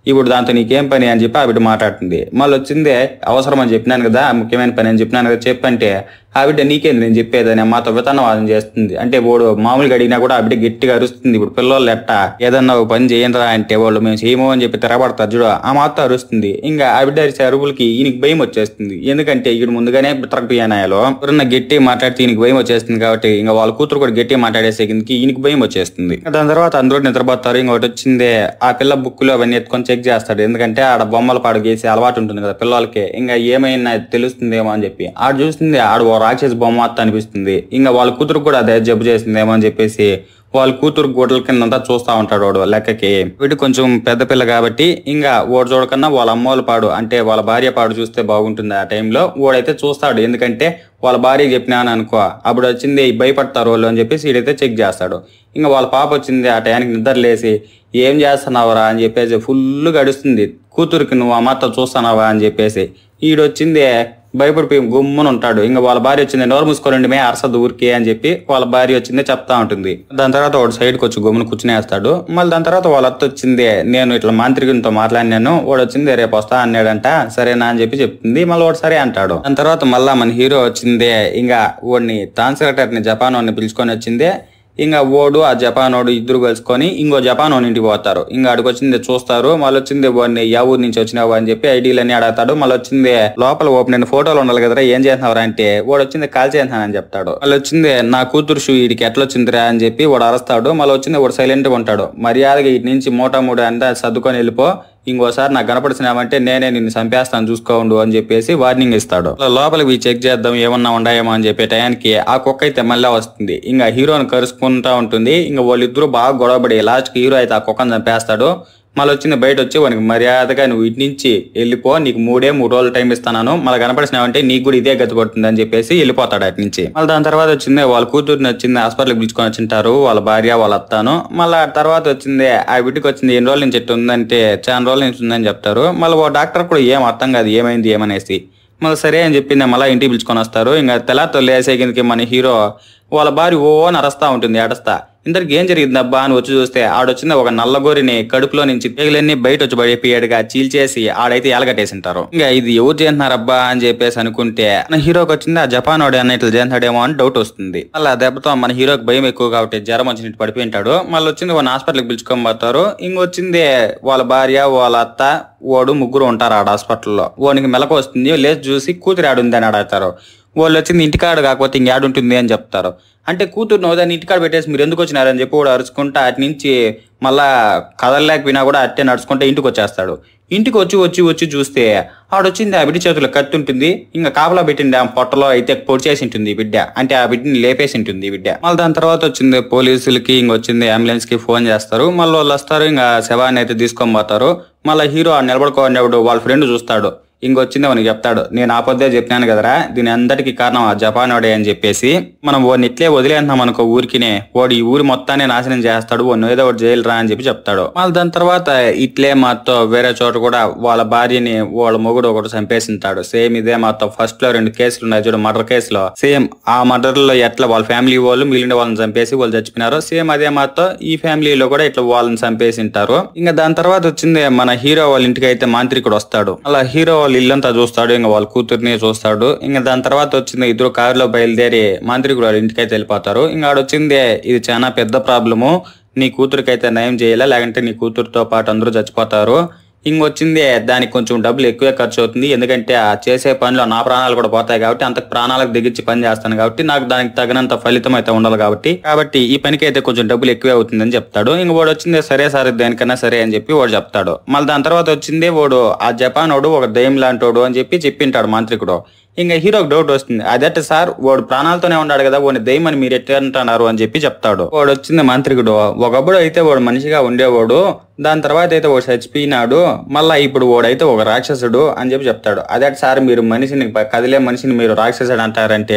ఇప్పుడు దాంతో నీకేం పని అని చెప్పి ఆ బిడ్డ మాట్లాడుతుంది మళ్ళీ వచ్చిందే అవసరం అని చెప్పినాను కదా ముఖ్యమైన పని అని చెప్పినాను కదా చెప్పంటే ఆ బిడ్డ నీకేంది నేను చెప్పేదని మాతో వితన్నవాదం చేస్తుంది అంటే వాడు మామూలుగా అడిగినా కూడా ఆ బిడ్డ గట్టిగా అరుస్తుంది ఇప్పుడు పిల్లలు ఎట్ట ఏదన్నా ఒక పని చేయండిరా అంటే వాళ్ళు మేము చేయము అని చెప్పి తిరగబడతారు చూడు ఆ మాత్రం అరుస్తుంది ఇంకా ఆ బిడ్డ అరిచే అరుపులకి ఈయనకి భయం వచ్చేస్తుంది ఎందుకంటే ఈయన ముందుగానే బిత్రకపోయానాయలో ఎవరన్నా గట్టి మాట్లాడితే ఈయనకి భయం వచ్చేస్తుంది కాబట్టి ఇంకా వాళ్ళ కూతురు కూడా గట్టి మాట్లాడేసేకి ఈయనకి భయం వచ్చేస్తుంది దాని తర్వాత అందరూ నిద్రపోతారు ఇంకోటి వచ్చిందే ఆ పిల్ల బుక్కులు అవన్నీ ఎత్తుకొని చెక్ చేస్తాడు ఎందుకంటే ఆడ బొమ్మల పాడు గీసే అలవాటు ఉంటుంది కదా పిల్లలకి ఇంకా ఏమైనా తెలుస్తుందేమో అని చెప్పి ఆడ చూస్తుంది ఆడ ఓ రాక్షసి బొమ్మ అత్త అనిపిస్తుంది ఇంకా వాళ్ళ కూతురు కూడా అదే జబ్బు చేస్తుందేమో అని చెప్పేసి వాళ్ళ కూతురు గోడల కింద చూస్తా ఉంటాడు వాడు లెక్కకి వీడు కొంచెం పెద్ద పిల్ల కాబట్టి ఇంకా ఓడి చూడకన్నా వాళ్ళ అమ్మోళ్ళ పాడు అంటే వాళ్ళ భార్య పాడు చూస్తే బాగుంటుంది ఆ టైంలో వాడైతే చూస్తాడు ఎందుకంటే వాళ్ళ భార్య చెప్పినాను అనుకో అప్పుడు వచ్చింది భయపడతారు వాళ్ళు అని చెప్పేసి వీడైతే చెక్ చేస్తాడు ఇంకా వాళ్ళ పాప వచ్చింది ఆ టైంకి నిద్ర లేసి ఏం చేస్తున్నావురా అని చెప్పేసి ఫుల్ గడుస్తుంది కూతురికి నువ్వు అమ్మతో చూస్తున్నావా అని చెప్పేసి ఈడొచ్చింది భయపడిపోయి గుమ్మున ఉంటాడు ఇంకా వాళ్ళ భార్య వచ్చింది నోరు మూసుకోరండి మే అరసదు ఊరికే అని చెప్పి వాళ్ళ భార్య వచ్చింది చెప్తా ఉంటుంది దాని తర్వాత వాడు సైడ్కి వచ్చి గుమ్మున కూర్చునేస్తాడు మళ్ళీ దాని తర్వాత వాళ్ళ అత్త వచ్చింది నేను ఇట్లా మాంత్రికునితో మాట్లాడినాను వాడు వచ్చింది రేపు వస్తా అన్నాడంట సరేనా అని చెప్పి చెప్తుంది మళ్ళీ వాడు సరే అంటాడు దాని తర్వాత మళ్ళా మన హీరో వచ్చిందే ఇంకా వాడిని ట్రాన్స్లేటర్ని జపాన్ వాడిని పిలుచుకొని వచ్చిందే ఇంకా ఓడు ఆ జపానోడు ఇద్దరు కలుసుకొని ఇంకో జపానోని ఇంటికి పోతారు ఇంకా అడిగి వచ్చింది చూస్తారు మళ్ళీ వచ్చింది వాడిని యా ఊరు నుంచి వచ్చినావు అని చెప్పి ఐడీలన్నీ అడుగుతాడు మళ్ళీ వచ్చింది లోపల ఓపెన్ అయిన ఫోటోలు ఉండాలి కదరా ఏం చేస్తున్నావు అంటే వాడు వచ్చింది కాల్ చేస్తున్నానని చెప్తాడు మళ్ళీ వచ్చింది నా కూతురు షూ వీడికి ఎట్లా వచ్చిందిరా అని చెప్పి వాడు అరుస్తాడు మళ్ళీ వచ్చింది వాడు సైలెంట్ గా ఉంటాడు మర్యాదగా ఇటు నుంచి మూట మూడు అంతా సర్దుకొని వెళ్ళిపో ఇంకోసారి నాకు కనపడిసినావంటే నేనే నిన్ను చంపేస్తాను చూసుకోండు అని చెప్పేసి వార్నింగ్ ఇస్తాడు లోపలికి పోయి చెక్ చేద్దాం ఏమన్నా ఉన్నాయేమో అని చెప్పే టయానికి ఆ కుక్క అయితే మళ్ళీ వస్తుంది ఇంకా హీరోని కరుచుకుంటా ఉంటుంది ఇంకా వాళ్ళిద్దరూ బాగా గొడవపడి లాస్ట్కి హీరో అయితే ఆ కుక్కను చంపేస్తాడు మళ్ళీ వచ్చింది బయట వచ్చి వానికి మర్యాదగా నువ్వు ఇటు నుంచి వెళ్ళిపో నీకు మూడే మూడు రోజులు టైం ఇస్తాను మళ్ళీ కనపడిసినావంటే నీకు కూడా ఇదే గతి పడుతుంది అని చెప్పేసి వెళ్ళిపోతాడు అటు నుంచి మళ్ళీ దాని తర్వాత వచ్చింది వాళ్ళ కూతుర్ని వచ్చింది హాస్పిటల్కి పిలుచుకొని వచ్చింటారు వాళ్ళ భార్య వాళ్ళ అత్తాను మళ్ళీ ఆ తర్వాత వచ్చింది ఆ బిడ్డకి వచ్చింది ఎన్ని రోజుల నుంచి ఇట్లా ఉందంటే చాలా రోజుల నుంచి ఉందని చెప్తారు మళ్ళీ ఓ డాక్టర్ కూడా ఏం అర్థం కాదు ఏమైంది ఏమనేసి మళ్ళీ సరే అని చెప్పి నేను మళ్ళీ ఇంటికి పిలుచుకొని వస్తారు ఇంకా తెల్లారితో లేసే కిందకి మన హీరో వాళ్ళ భార్య ఓ అని అరస్తా ఉంటుంది ఏడస్తా ఇంతటికి ఏం జరిగింది అబ్బా అని వచ్చి చూస్తే ఆడొచ్చిన ఒక నల్లగోరిని కడుపులో నుంచి పేగులన్నీ బయట వచ్చి పడిపోయాడుగా చీల్చేసి ఆడైతే ఎలగట్టేసింటారు ఇంకా ఇది ఎవరు చేస్తున్నారబ్బా అని చెప్పేసి అనుకుంటే మన హీరోకి వచ్చింది ఆ జపాన్ వాడు అన్న ఇట్లా చేస్తున్నాడేమో అని డౌట్ వస్తుంది మళ్ళీ ఆ దెబ్బతో మన హీరోకి భయం ఎక్కువ కాబట్టి జ్వరం వచ్చినట్టు పడిపోయి ఉంటాడు మళ్ళీ వచ్చింది వాళ్ళ హాస్పిటల్కి పిలుచుకొని పోతారు ఇంకొచ్చింది వాళ్ళ భార్య వాళ్ళ అత్త వాడు ముగ్గురు ఉంటారు ఆడ హాస్పిటల్లో వానికి మెలకు వస్తుంది లేచి చూసి కూతురు ఆడుంది అని అడుగుతారు వాళ్ళు వచ్చింది ఇంటికాడ కాకపోతే ఇంకేడు ఉంటుంది అని చెప్తారు అంటే కూతురు నోదాన్ని ఇంటికాడ పెట్టేసి మీరు ఎందుకు వచ్చినారని చెప్పి కూడా అరుచుకుంటా అటు నుంచి మళ్ళా కదలలేకపోయినా కూడా అట్టే నడుచుకుంటే ఇంటికి వచ్చేస్తాడు ఇంటికి వచ్చి వచ్చి వచ్చి చూస్తే ఆడొచ్చింది ఆ బిడ్డ చేతిలో కత్తి ఉంటుంది ఇంకా కాపలా పెట్టింది ఆ పొట్టలో అయితే పొడి చేసి ఉంటుంది ఈ బిడ్డ అంటే ఆ బిడ్డని లేపేసి ఉంటుంది ఈ బిడ్డ మళ్ళీ దాని తర్వాత వచ్చింది పోలీసులకి ఇంకొచ్చింది అంబులెన్స్ కి ఫోన్ చేస్తారు మళ్ళీ వాళ్ళు వస్తారు ఇంకా శవాన్ని అయితే తీసుకొని పోతారు మళ్ళీ హీరో నిలబడుకోనేవాడు వాళ్ళ ఫ్రెండ్ చూస్తాడు ఇంకొచ్చింది మనకి చెప్తాడు నేను ఆ పొద్దే చెప్పినాను కదరా దీని అందరికీ కారణం ఆ జపాన్ వాడే అని చెప్పేసి మనం వాడిని ఇట్లే వదిలేంటున్నాం అనుకో ఊరికినే వాడు ఈ ఊరి మొత్తాన్ని నాశనం చేస్తాడు వాడిని ఏదో ఒకటి జైలు రా అని చెప్పి చెప్తాడు మళ్ళీ దాని తర్వాత ఇట్లే మాతో వేరే చోట కూడా వాళ్ళ భార్యని వాళ్ళ మొగుడు ఒకటి చంపేసింటాడు సేమ్ ఇదే మాతో ఫస్ట్ లో రెండు కేసులు ఉన్నాయి చూడు మర్డర్ కేసులో సేమ్ ఆ మర్డర్ లో ఎట్లా వాళ్ళ ఫ్యామిలీ వాళ్ళు మిగిలిన వాళ్ళని చంపేసి వాళ్ళు చచ్చిపోయినారు సేమ్ అదే మాతో ఈ ఫ్యామిలీలో కూడా ఇట్లా వాళ్ళని చంపేసింటారు ఇంకా దాని తర్వాత వచ్చింది మన హీరో వాళ్ళ ఇంటికి అయితే మాంత్రికుడు వస్తాడు అలా హీరో వాళ్ళ ఇల్లంతా చూస్తాడు ఇంకా వాళ్ళ కూతుర్ని చూస్తాడు ఇంకా దాని తర్వాత వచ్చింది ఇద్దరు కారులో బయలుదేరి మాంత్రికుడు వాళ్ళ ఇంటికి అయితే వెళ్ళిపోతారు ఇంకా ఆడొచ్చింది ఇది చాలా పెద్ద ప్రాబ్లము నీ కూతురికి అయితే నయం చేయాలా లేకంటే నీ కూతురుతో పాటు అందరూ చచ్చిపోతారు ఇంకొచ్చింది దానికి కొంచెం డబ్బులు ఎక్కువే ఖర్చు అవుతుంది ఎందుకంటే ఆ చేసే పనిలో నా ప్రాణాలు కూడా పోతాయి కాబట్టి అంత ప్రాణాలకు దిగించి పని చేస్తాను కాబట్టి నాకు దానికి తగినంత ఫలితం అయితే ఉండాలి కాబట్టి కాబట్టి ఈ పనికి అయితే కొంచెం డబ్బులు ఎక్కువే అవుతుందని చెప్తాడు ఇంక వాడు వచ్చింది సరే సరే దేనికన్నా సరే అని చెప్పి వాడు చెప్తాడు మళ్ళీ దాని తర్వాత వచ్చింది వాడు ఆ జపాన్ వాడు ఒక దయ్యం లాంటోడు అని చెప్పి చెప్పింటాడు మాంత్రికుడు ఇంకా హీరోకి డౌట్ వస్తుంది అదట సార్ వాడు ప్రాణాలతోనే ఉన్నాడు కదా వాడిని దయ్యం అని మీరు ఎట్లా అంటున్నారు అని చెప్పి చెప్తాడు వాడు వచ్చింది మంత్రికుడు ఒకప్పుడు అయితే వాడు మనిషిగా ఉండేవాడు దాని తర్వాత అయితే వాడు చచ్చిపోయినాడు మళ్ళా ఇప్పుడు వాడైతే ఒక రాక్షసుడు అని చెప్పి చెప్తాడు అదే సార్ మీరు మనిషిని కదిలే మనిషిని మీరు రాక్షసుడు అంటారంటే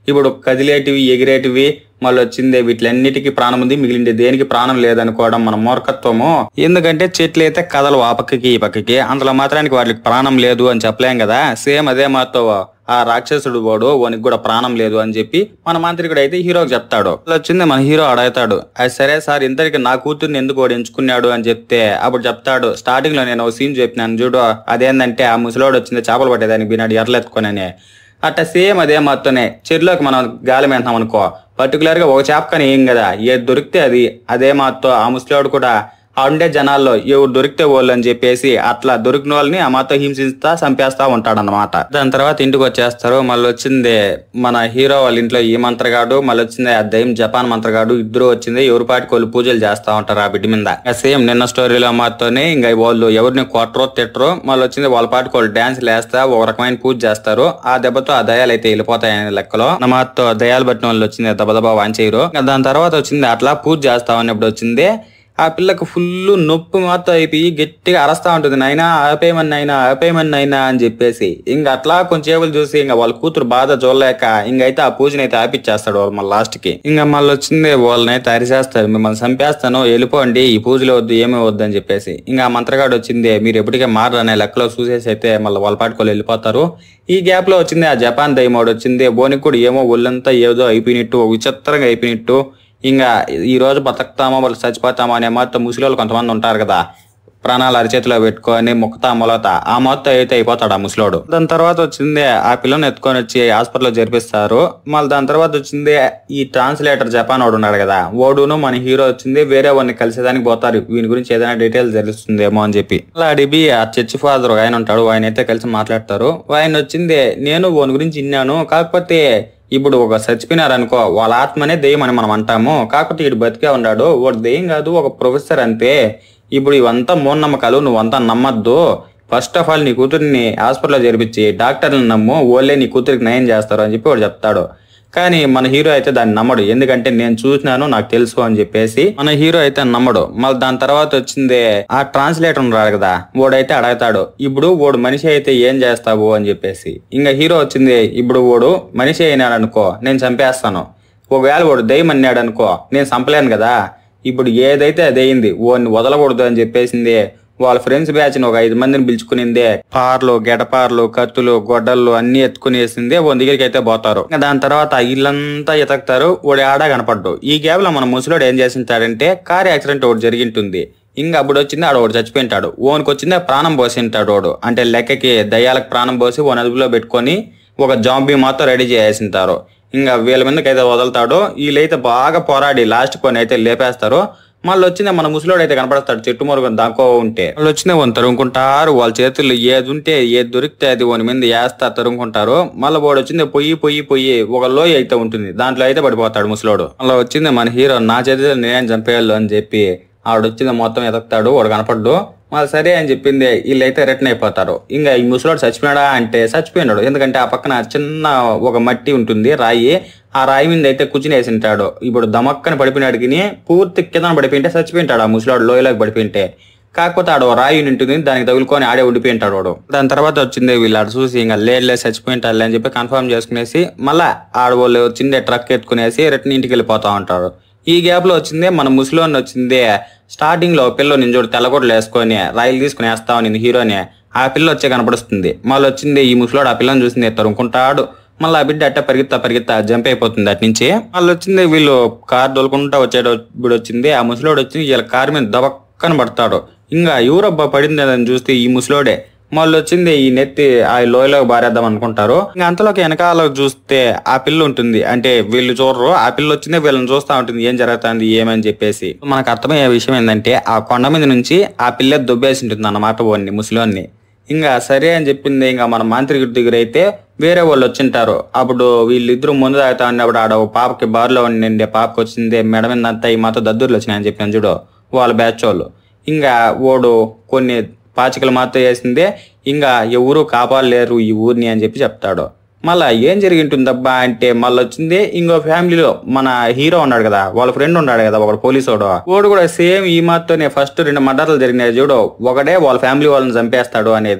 ఇప్పుడు కదిలేటివి ఎగిరేటివి మళ్ళీ వచ్చిందే వీటిలన్నిటికీ ప్రాణం ఉంది మిగిలింది దేనికి ప్రాణం లేదనుకోవడం మన మూర్ఖత్వము ఎందుకంటే చెట్లు అయితే కథలు ఆ పక్కకి ఈ పక్కకి అందులో మాత్రానికి వాటికి ప్రాణం లేదు అని చెప్పలేం కదా సేమ్ అదే మాతో ఆ రాక్షసుడు వాడు వానికి కూడా ప్రాణం లేదు అని చెప్పి మన మంత్రికుడు అయితే హీరోకి చెప్తాడు అలా వచ్చింది మన హీరో అడుగుతాడు అది సరే సార్ ఇంతటికి నా కూతుర్ని ఎందుకు వాడు ఎంచుకున్నాడు అని చెప్తే అప్పుడు చెప్తాడు స్టార్టింగ్ లో నేను ఒక సీన్ చెప్పినాను చూడు అదేంటంటే ఆ ముసలోడు వచ్చింది చేపలు పట్టేదానికి బిన్నాడు ఎర్రలెత్తుకొని అట్ట సేమ్ అదే మొత్తనే చెరులోకి మనం గాలి మేంటాం అనుకో పర్టికులర్ గా ఒక చేప కానీ ఏం కదా ఏది దొరికితే అది అదే మాతో ఆ ముసలివాడు కూడా ఆ ఉండే జనాల్లో ఎవరు దొరికితే వాళ్ళు అని చెప్పేసి అట్లా దొరికిన వాళ్ళని ఆ మాతో హింసిస్తా చంపేస్తా ఉంటాడు అనమాట దాని తర్వాత ఇంటికి వచ్చేస్తారు మళ్ళీ వచ్చింది మన హీరో వాళ్ళ ఇంట్లో ఈ మంత్రగాడు మళ్ళీ వచ్చింది ఆ దయ్యం జపాన్ మంత్రగాడు ఇద్దరు వచ్చింది ఎవరి పాటికి వాళ్ళు పూజలు చేస్తా ఉంటారు ఆ బిడ్డ మీద సేమ్ నిన్న స్టోరీలో మాతోనే ఇంకా వాళ్ళు ఎవరిని కొట్టరో తిట్టరో మళ్ళీ వచ్చింది వాళ్ళ పాటికి వాళ్ళు డాన్స్ లేస్తా ఒక రకమైన పూజ చేస్తారు ఆ దెబ్బతో ఆ దయాలు అయితే వెళ్ళిపోతాయనే లెక్కలో నా మాతో దయాలు పట్టిన వాళ్ళు వచ్చింది దెబ్బ దెబ్బ వాంచేయరు ఇంకా దాని తర్వాత వచ్చింది అట్లా పూజ చేస్తా ఉన్నప్పుడు వచ్చింది ఆ పిల్లకి ఫుల్ నొప్పి మాత్రం అయిపోయి గట్టిగా అరస్తా ఉంటుంది నైనా ఆపేయమని నైనా ఆపేయమని నైనా అని చెప్పేసి ఇంకా అట్లా కొంచెంసేపులు చూసి ఇంకా వాళ్ళ కూతురు బాధ చూడలేక ఇంకైతే ఆ పూజని అయితే ఆపిచ్చేస్తాడు వాళ్ళు మళ్ళీ లాస్ట్ కి ఇంకా మళ్ళీ వచ్చింది వాళ్ళని అయితే అరిచేస్తాడు మిమ్మల్ని చంపేస్తాను వెళ్ళిపోండి ఈ పూజలు వద్దు ఏమీ వద్దు అని చెప్పేసి ఇంకా ఆ మంత్రగాడు వచ్చింది మీరు ఎప్పటికే మారనే లెక్కలో చూసేసి అయితే మళ్ళీ వాళ్ళ పాటుకోళ్ళు వెళ్ళిపోతారు ఈ గ్యాప్ లో వచ్చింది ఆ జపాన్ దైమోడు వచ్చింది బోనికి కూడా ఏమో ఒళ్ళంతా ఏదో అయిపోయినట్టు విచిత్రంగా అయిపోయినట్టు ఇంకా ఈ రోజు బతుకుతామో వాళ్ళు చచ్చిపోతామో అనే మొత్తం ముసలి కొంతమంది ఉంటారు కదా ప్రాణాలు అరిచేతిలో పెట్టుకొని ముక్తా మొలత ఆ మొత్తం అయితే అయిపోతాడు ఆ ముసలోడు దాని తర్వాత వచ్చింది ఆ పిల్లని ఎత్తుకొని వచ్చి హాస్పిటల్లో చేర్పిస్తారు మళ్ళీ దాని తర్వాత వచ్చింది ఈ ట్రాన్స్లేటర్ జపాన్ వాడు ఉన్నాడు కదా వాడును మన హీరో వచ్చింది వేరే వాడిని కలిసేదానికి పోతారు వీని గురించి ఏదైనా డీటెయిల్స్ తెలుస్తుందేమో అని చెప్పి అలా అడిగి ఆ చర్చి ఫాదర్ ఆయన ఉంటాడు ఆయన అయితే కలిసి మాట్లాడతారు ఆయన వచ్చింది నేను వాని గురించి విన్నాను కాకపోతే ఇప్పుడు ఒక చచ్చిపోయినారు అనుకో వాళ్ళ ఆత్మనే దెయ్యం అని మనం అంటాము కాకపోతే ఇటు బతికే ఉన్నాడు వాడు దెయ్యం కాదు ఒక ప్రొఫెసర్ అంతే ఇప్పుడు ఇవంతా మూఢనమ్మకాలు నువ్వంతా నమ్మద్దు ఫస్ట్ ఆఫ్ ఆల్ నీ కూతురిని హాస్పిటల్లో చేర్పించి డాక్టర్ని నమ్ము ఓళ్ళే నీ కూతురికి నయం చేస్తారు అని చెప్పి వాడు చెప్తాడు కానీ మన హీరో అయితే దాన్ని నమ్మడు ఎందుకంటే నేను చూసినాను నాకు తెలుసు అని చెప్పేసి మన హీరో అయితే నమ్మడు మళ్ళీ దాని తర్వాత వచ్చింది ఆ ట్రాన్స్లేటర్ ఉన్నాడు కదా వాడైతే అడగతాడు ఇప్పుడు వాడు మనిషి అయితే ఏం చేస్తావు అని చెప్పేసి ఇంకా హీరో వచ్చింది ఇప్పుడు వాడు మనిషి అయినాడు అనుకో నేను చంపేస్తాను ఒకవేళ వాడు దయ్యం అన్నాడు అనుకో నేను చంపలేను కదా ఇప్పుడు ఏదైతే అది అయింది వాడిని వదలకూడదు అని చెప్పేసింది వాళ్ళ ఫ్రెండ్స్ బ్యాచ్ ఒక ఐదు మందిని పిలుచుకునిందే పార్లు గెడపార్లు కత్తులు గొడ్డళ్ళు అన్ని ఎత్తుకునేసింది వాడి దగ్గరికి అయితే పోతారు ఇంకా దాని తర్వాత ఆ ఇల్లంతా ఎతకుతారు వాడు ఆడ కనపడ్డు ఈ గ్యాప్ లో మన ముసలోడు ఏం చేసింటాడంటే కార్ యాక్సిడెంట్ ఒకటి జరిగింటుంది ఇంకా అప్పుడు వచ్చింది ఆడ ఒకటి చచ్చిపోయింటాడు ఓనికి వచ్చిందే ప్రాణం పోసింటాడు వాడు అంటే లెక్కకి దయ్యాలకు ప్రాణం పోసి ఓ నదుపులో పెట్టుకొని ఒక జాంబీ మొత్తం రెడీ చేసింటారు ఇంకా వీళ్ళ మీదకి అయితే వదులుతాడో వీళ్ళైతే బాగా పోరాడి లాస్ట్ కొని అయితే లేపేస్తారు మళ్ళీ వచ్చింది మన ముసలోడు అయితే కనపడతాడు చెట్టు మరుగు దాకో ఉంటే వాళ్ళు వచ్చింది వాళ్ళు తరుముకుంటారు వాళ్ళ చేతుల్లో ఏది ఉంటే ఏది దొరికితే అది వాని మీద వేస్తా తరుముకుంటారు మళ్ళీ వాడు వచ్చింది పొయ్యి పొయ్యి పొయ్యి ఒక లోయ అయితే ఉంటుంది దాంట్లో అయితే పడిపోతాడు ముసలోడు మళ్ళీ వచ్చింది మన హీరో నా చేతిలో నేనేం చంపేయాలి అని చెప్పి ఆవిడ వచ్చింది మొత్తం ఎదకుతాడు వాడు కనపడ్డు మళ్ళీ సరే అని చెప్పింది వీళ్ళైతే రిటర్న్ అయిపోతారు ఇంకా ఈ ముసలోడు చచ్చిపోయాడా అంటే చచ్చిపోయినాడు ఎందుకంటే ఆ పక్కన చిన్న ఒక మట్టి ఉంటుంది రాయి ఆ రాయి మీద అయితే కూర్చుని వేసింటాడు ఇప్పుడు దమక్కన పడిపోయినాడికి పూర్తి కింద పడిపోయింటే చచ్చిపోయింటాడు ఆ ముసలోడు లోయలోకి పడిపోయింటే కాకపోతే ఆడ ఓ రాయి ఉంటుంది దానికి తగులుకొని ఆడే ఉండిపోయింటాడు వాడు దాని తర్వాత వచ్చింది వీళ్ళు ఆడ చూసి ఇంకా లేట్లే చచ్చిపోయింటారు అని చెప్పి కన్ఫర్మ్ చేసుకునేసి మళ్ళా ఆడ వాళ్ళు వచ్చిందే ట్రక్ ఎత్తుకునేసి రిటర్న్ ఇంటికి వెళ్ళిపోతా ఉంటారు ఈ గ్యాప్ లో వచ్చిందే మన ముసలోని వచ్చిందే స్టార్టింగ్ లో పిల్ల నింజోడు తెల్లగొడ్లు వేసుకొని రైలు తీసుకుని వేస్తా ఉంది హీరోని ఆ పిల్ల వచ్చే కనపడుస్తుంది మళ్ళీ వచ్చింది ఈ ముసలోడు ఆ పిల్లని చూసింది తరుముకుంటాడు మళ్ళీ ఆ బిడ్డ అట్ట పరిగెత్తా పరిగెత్తా జంప్ అయిపోతుంది అటు నుంచి మళ్ళీ వచ్చింది వీళ్ళు కార్ దొలుకుంటా వచ్చేటప్పుడు వచ్చింది ఆ ముసలోడు వచ్చి వీళ్ళ కార్ మీద దబక్కన పడతాడు ఇంకా ఎవరబ్బా పడింది అని చూస్తే ఈ ముసలోడే మళ్ళీ వచ్చింది ఈ నెత్తి ఆ లోయలో బారేద్దాం అనుకుంటారు ఇంకా అంతలోకి వెనకాల చూస్తే ఆ పిల్ల ఉంటుంది అంటే వీళ్ళు చూడరు ఆ పిల్ల వచ్చిందే వీళ్ళని చూస్తా ఉంటుంది ఏం జరుగుతుంది ఏమని చెప్పేసి మనకు అర్థమయ్యే విషయం ఏంటంటే ఆ కొండ మీద నుంచి ఆ పిల్ల దుబ్బేసి ఉంటుంది అన్నమాట వాడిని ముసలోని ఇంకా సరే అని చెప్పింది ఇంకా మన మాంత్రికుడి దగ్గర అయితే వేరే వాళ్ళు వచ్చింటారు అప్పుడు వీళ్ళిద్దరు ముందు తాగుతా ఉన్నప్పుడు ఆడ ఒక పాపకి బార్లో ఉండిండే పాపకి వచ్చింది మెడ మీద అంతా ఈ మాతో దద్దుర్లు వచ్చినాయని చెప్పాను చూడు వాళ్ళ బ్యాచ్ వాళ్ళు ఇంకా ఓడు కొన్ని పాచికలు మాత్రం వేసిందే ఇంకా ఎవరు కాపాడలేరు ఈ ఊరిని అని చెప్పి చెప్తాడు మళ్ళా ఏం జరిగింటుందబ్బా అంటే మళ్ళీ వచ్చింది ఇంకో ఫ్యామిలీలో మన హీరో ఉన్నాడు కదా వాళ్ళ ఫ్రెండ్ ఉన్నాడు కదా ఒకడు పోలీసోడు వాడు కూడా సేమ్ ఈ మాతోనే ఫస్ట్ రెండు మర్డర్లు జరిగినాయి చూడు ఒకడే వాళ్ళ ఫ్యామిలీ వాళ్ళని చంపేస్తాడు అనేది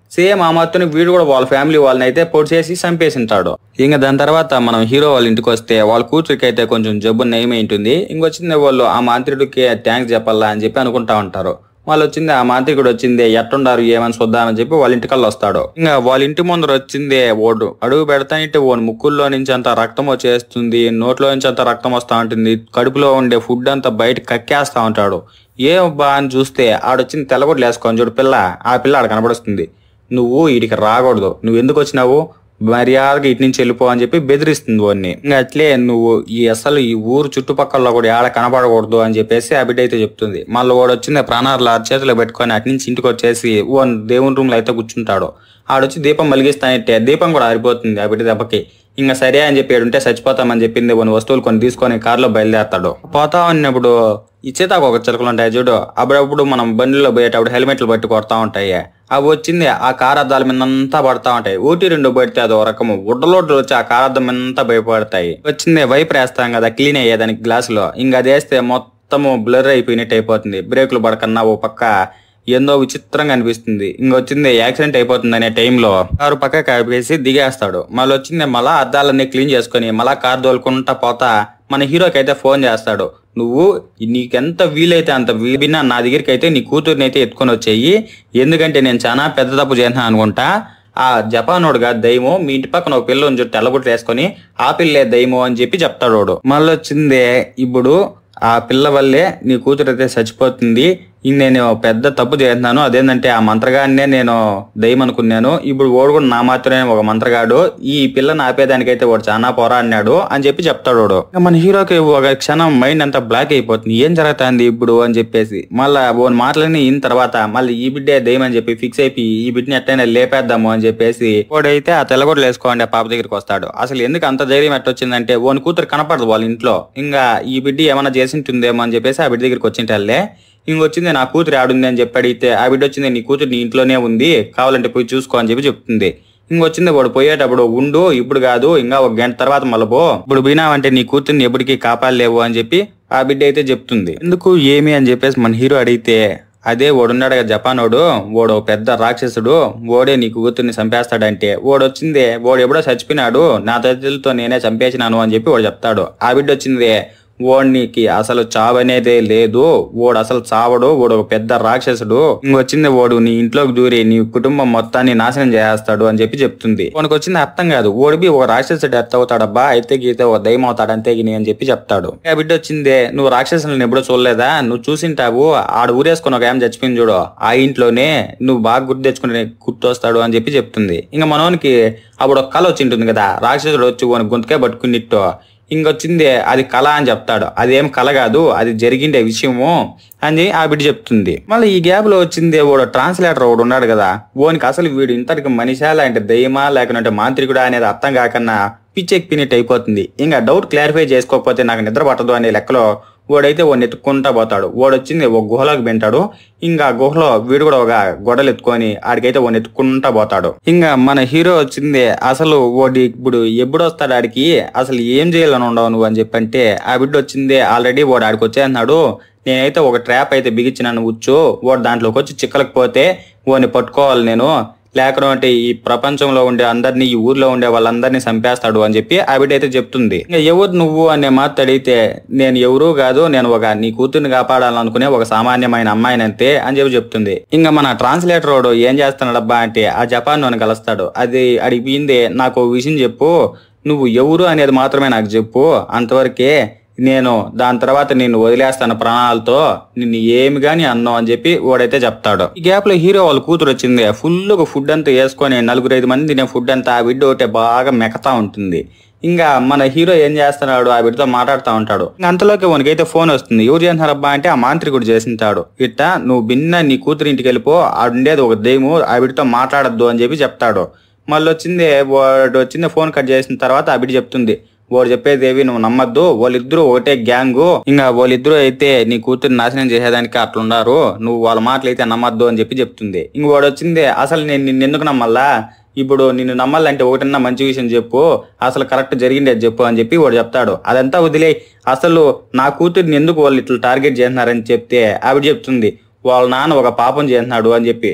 సేమ్ ఆ మాత్రం వీడు కూడా వాళ్ళ ఫ్యామిలీ వాళ్ళని అయితే పొడి చేసి చంపేసి ఉంటాడు ఇంకా దాని తర్వాత మనం హీరో వాళ్ళ ఇంటికి వస్తే వాళ్ళ కూతురికి అయితే కొంచెం జబ్బు నయమై ఉంటుంది ఇంకొచ్చింది వాళ్ళు ఆ మాంత్రికుడికి థ్యాంక్స్ చెప్పాలా అని చెప్పి అనుకుంటా ఉంటారు వాళ్ళు వచ్చింది ఆ మాంత్రికుడు వచ్చింది ఎట్టుండారు ఏమని చూద్దామని చెప్పి వాళ్ళ ఇంటికల్లా వస్తాడు ఇంకా వాళ్ళ ఇంటి ముందర వచ్చింది ఓడు అడుగు పెడతానంటే ఓడి ముక్కుల్లో నుంచి అంత రక్తం వచ్చేస్తుంది నోట్లో నుంచి అంత రక్తం వస్తా ఉంటుంది కడుపులో ఉండే ఫుడ్ అంతా బయట కక్కేస్తా ఉంటాడు ఏం బా అని చూస్తే ఆడొచ్చింది తెల్లగొడ్లు వేసుకొని చూడు పిల్ల ఆ పిల్ల ఆడ కనబడుస్తుంది నువ్వు వీడికి రాకూడదు నువ్వు ఎందుకు వచ్చినావు మర్యాదగా ఇటు నుంచి వెళ్ళిపో అని చెప్పి బెదిరిస్తుంది వాడిని ఇంకా అట్లే నువ్వు ఈ అసలు ఈ ఊరు చుట్టుపక్కల కూడా ఆడ కనపడకూడదు అని చెప్పేసి ఆ బిడ్డ అయితే చెప్తుంది మళ్ళీ వాడు వచ్చింది ప్రాణాలు చేతిలో పెట్టుకొని అటు నుంచి ఇంటికి వచ్చేసి ఓ దేవుని రూమ్ లో అయితే కూర్చుంటాడు ఆడొచ్చి దీపం మలిగిస్తానంటే దీపం కూడా ఆరిపోతుంది ఆ బిడ్డ దెబ్బకి ఇంకా సరే అని చెప్పి ఉంటే చచ్చిపోతామని చెప్పింది కొన్ని వస్తువులు కొన్ని తీసుకొని కారులో బయలుదేరతాడు పోతా ఉన్నప్పుడు ఈ సీతాకు ఒక చిలకలు ఉంటాయి చూడు అప్పుడప్పుడు మనం బండిలో పోయేటప్పుడు హెల్మెట్లు పట్టి కొడతా ఉంటాయి అవి వచ్చింది ఆ కార్ అద్దాల మీద అంతా పడతా ఉంటాయి ఊటి రెండు పడితే అదో రకము ఉడ్డలోడ్లు వచ్చి ఆ కార్ అద్దం మీద అంతా భయపడతాయి వచ్చింది వైపర్ వేస్తాం కదా క్లీన్ అయ్యేదానికి గ్లాస్ లో ఇంకా అది వేస్తే మొత్తము బ్లర్ అయిపోయినట్టు అయిపోతుంది బ్రేకులు పడకన్నా ఓ పక్క ఏందో విచిత్రంగా అనిపిస్తుంది ఇంకొచ్చింది యాక్సిడెంట్ అయిపోతుంది అనే టైంలో కారు పక్క కాపేసి దిగేస్తాడు మళ్ళీ వచ్చింది మళ్ళా అద్దాలన్నీ క్లీన్ చేసుకొని మళ్ళా కారు దోలుకుంటా పోతా మన హీరోకి అయితే ఫోన్ చేస్తాడు నువ్వు నీకెంత వీలైతే అంత వీలైనా నా దగ్గరికి అయితే నీ కూతుర్ని అయితే ఎత్తుకొని వచ్చేయి ఎందుకంటే నేను చాలా పెద్ద తప్పు చేసిన అనుకుంటా ఆ జపానోడుగా దయ్యమో మీ ఇంటి పక్కన ఒక పిల్ల చుట్టూ తెల్లబుట్లు వేసుకొని ఆ పిల్లే దయ్యమో అని చెప్పి చెప్తాడు వాడు మళ్ళీ వచ్చిందే ఇప్పుడు ఆ పిల్ల వల్లే నీ కూతురు అయితే చచ్చిపోతుంది ఇంక నేను పెద్ద తప్పు చేస్తున్నాను అదేంటంటే ఆ మంత్రగాడినే నేను దయ్యం అనుకున్నాను ఇప్పుడు ఓడు కూడా నా మాత్రమే ఒక మంత్రగాడు ఈ పిల్లని ఆపేదానికైతే వాడు చాలా పోరాడినాడు అని చెప్పి చెప్తాడు వాడు ఇంకా మన హీరోకి ఒక క్షణం మైండ్ అంతా బ్లాక్ అయిపోతుంది ఏం జరుగుతుంది ఇప్పుడు అని చెప్పేసి మళ్ళా ఓన్ మాటలని ఇన్ తర్వాత మళ్ళీ ఈ బిడ్డే దయ్యం అని చెప్పి ఫిక్స్ అయిపోయి ఈ బిడ్డని ఎట్టయినా లేపేద్దాము అని చెప్పేసి వాడైతే ఆ తెల్లగొడ్లు వేసుకోండి ఆ పాప దగ్గరికి వస్తాడు అసలు ఎందుకు అంత ధైర్యం ఎట్టొచ్చిందంటే ఓన్ కూతురు కనపడదు వాళ్ళ ఇంట్లో ఇంకా ఈ బిడ్డ ఏమైనా చేసింటుందేమో అని చెప్పేసి ఆ బిడ్డ దగ్గరికి వచ్చింటల్లే ఇంకొచ్చింది నా కూతురు ఆడుంది అని చెప్పి అడిగితే ఆ బిడ్డ వచ్చింది నీ కూతురు నీ ఇంట్లోనే ఉంది కావాలంటే పోయి చూసుకో అని చెప్పి చెప్తుంది ఇంకొచ్చింది వాడు పోయేటప్పుడు ఉండు ఇప్పుడు కాదు ఇంకా ఒక గంట తర్వాత మళ్ళీ పో ఇప్పుడు పోయినావంటే నీ కూతుర్ని ఎప్పటికీ కాపాడలేవు అని చెప్పి ఆ బిడ్డ అయితే చెప్తుంది ఎందుకు ఏమి అని చెప్పేసి మన హీరో అడిగితే అదే వాడున్నాడు కదా జపానోడు వాడు ఒక పెద్ద రాక్షసుడు వాడే నీ కూతుర్ని చంపేస్తాడంటే వాడు వచ్చింది వాడు ఎప్పుడో చచ్చిపోయినాడు నా చేతులతో నేనే చంపేసినాను అని చెప్పి వాడు చెప్తాడు ఆ బిడ్డ వచ్చింది వాడికి అసలు చావనేదే లేదు వాడు అసలు చావడు వాడు ఒక పెద్ద రాక్షసుడు ఇంకొచ్చింది వాడు నీ ఇంట్లోకి దూరి నీ కుటుంబం మొత్తాన్ని నాశనం చేస్తాడు అని చెప్పి చెప్తుంది వానికి వచ్చింది అర్థం కాదు ఓడిబి ఒక రాక్షసుడు ఎత్త అవుతాడబ్బా అయితే గీతే ఒక దయ్యం అవుతాడు అంతే గిని అని చెప్పి చెప్తాడు ఆ బిడ్డ వచ్చిందే నువ్వు రాక్షసులను ఎప్పుడో చూడలేదా నువ్వు చూసింటావు ఆడ ఊరేసుకుని ఒక ఏం చచ్చిపోయింది చూడు ఆ ఇంట్లోనే నువ్వు బాగా గుర్తు తెచ్చుకుని గుర్తొస్తాడు అని చెప్పి చెప్తుంది ఇంకా మనోనికి అప్పుడు ఒక కళ వచ్చి ఉంటుంది కదా రాక్షసుడు వచ్చి వాని గొంతుకే పట్టుకునిట్టు ఇంకొచ్చింది అది కళ అని చెప్తాడు అదేం కళ కాదు అది జరిగిండే విషయము అని ఆ బిడ్డ చెప్తుంది మళ్ళీ ఈ గ్యాప్ లో వచ్చింది వాడు ట్రాన్స్లేటర్ ఒకడు ఉన్నాడు కదా ఓనికి అసలు వీడు ఇంతటికి మనిషా లేకుంటే దయ్యమా లేకుంటే మాంత్రికుడా అనేది అర్థం కాకన్నా పిచ్చెక్కినట్టు అయిపోతుంది ఇంకా డౌట్ క్లారిఫై చేసుకోకపోతే నాకు నిద్ర పట్టదు అనే లెక్కలో వాడైతే వాడిని ఎత్తుకుంటా పోతాడు వాడు వచ్చింది ఒక గుహలోకి వింటాడు ఇంకా ఆ గుహలో వీడు కూడా ఒక గొడవలు ఎత్తుకొని ఆడికైతే వాడిని ఎత్తుకుంటా పోతాడు ఇంకా మన హీరో వచ్చింది అసలు వాడి ఇప్పుడు ఎప్పుడు వస్తాడు ఆడికి అసలు ఏం చేయాలని ఉండవు నువ్వు అని చెప్పంటే ఆ బిడ్డ వచ్చింది ఆల్రెడీ వాడు ఆడికి వచ్చేస్తున్నాడు నేనైతే ఒక ట్రాప్ అయితే బిగించినాను ఉచ్చు వాడు దాంట్లోకి వచ్చి చిక్కలకపోతే వాడిని పట్టుకోవాలి నేను లేకపోతే ఈ ప్రపంచంలో ఉండే అందరినీ ఈ ఊర్లో ఉండే వాళ్ళందరినీ చంపేస్తాడు అని చెప్పి ఆవిడ అయితే చెప్తుంది ఇంకా ఎవరు నువ్వు అనే మాట అడిగితే నేను ఎవరు కాదు నేను ఒక నీ కూతుర్ని కాపాడాలనుకునే ఒక సామాన్యమైన అమ్మాయిని అంతే అని చెప్పి చెప్తుంది ఇంకా మన ట్రాన్స్లేటర్ వాడు ఏం చేస్తున్నాడబ్బా అంటే ఆ జపాన్ నన్ను కలుస్తాడు అది అడిగింది నాకు ఓ విషయం చెప్పు నువ్వు ఎవరు అనేది మాత్రమే నాకు చెప్పు అంతవరకే నేను దాని తర్వాత నిన్ను వదిలేస్తాను ప్రాణాలతో నిన్ను ఏమి గాని అన్నావు అని చెప్పి వాడైతే చెప్తాడు ఈ గ్యాప్ లో హీరో వాళ్ళ కూతురు వచ్చింది ఫుల్ ఫుడ్ అంతా వేసుకొని నలుగురు ఐదు మంది తినే ఫుడ్ అంతా ఆ బిడ్డ ఒకటే బాగా మెకతా ఉంటుంది ఇంకా మన హీరో ఏం చేస్తున్నాడు ఆ బిడ్డతో మాట్లాడుతూ ఉంటాడు ఇంకా అంతలోకి వానికైతే ఫోన్ వస్తుంది ఎవరు చేస్తున్నారబ్బా అంటే ఆ మాంత్రికుడు చేసింటాడు ఇట్ట నువ్వు బిన్న నీ కూతురు ఇంటికి వెళ్ళిపో ఆడుండేది ఒక దెయ్యము ఆ బిడ్డతో మాట్లాడద్దు అని చెప్పి చెప్తాడు మళ్ళీ వచ్చింది వాడు వచ్చింది ఫోన్ కట్ చేసిన తర్వాత ఆ బిడ్డ చెప్తుంది వాడు చెప్పేది ఏవి నువ్వు నమ్మద్దు వాళ్ళిద్దరూ ఒకటే గ్యాంగ్ ఇంకా వాళ్ళిద్దరూ అయితే నీ కూతురు నాశనం చేసేదానికి అట్లున్నారు నువ్వు వాళ్ళ మాటలు అయితే నమ్మద్దు అని చెప్పి చెప్తుంది ఇంక వాడు వచ్చింది అసలు నేను నిన్ను ఎందుకు నమ్మల్లా ఇప్పుడు నిన్ను నమ్మాలంటే ఒకటన్నా మంచి విషయం చెప్పు అసలు కరెక్ట్ జరిగింది అది చెప్పు అని చెప్పి వాడు చెప్తాడు అదంతా వదిలే అసలు నా కూతురిని ఎందుకు వాళ్ళు ఇట్లా టార్గెట్ చేస్తున్నారని చెప్తే ఆవిడ చెప్తుంది వాళ్ళ నాన్న ఒక పాపం చేస్తున్నాడు అని చెప్పి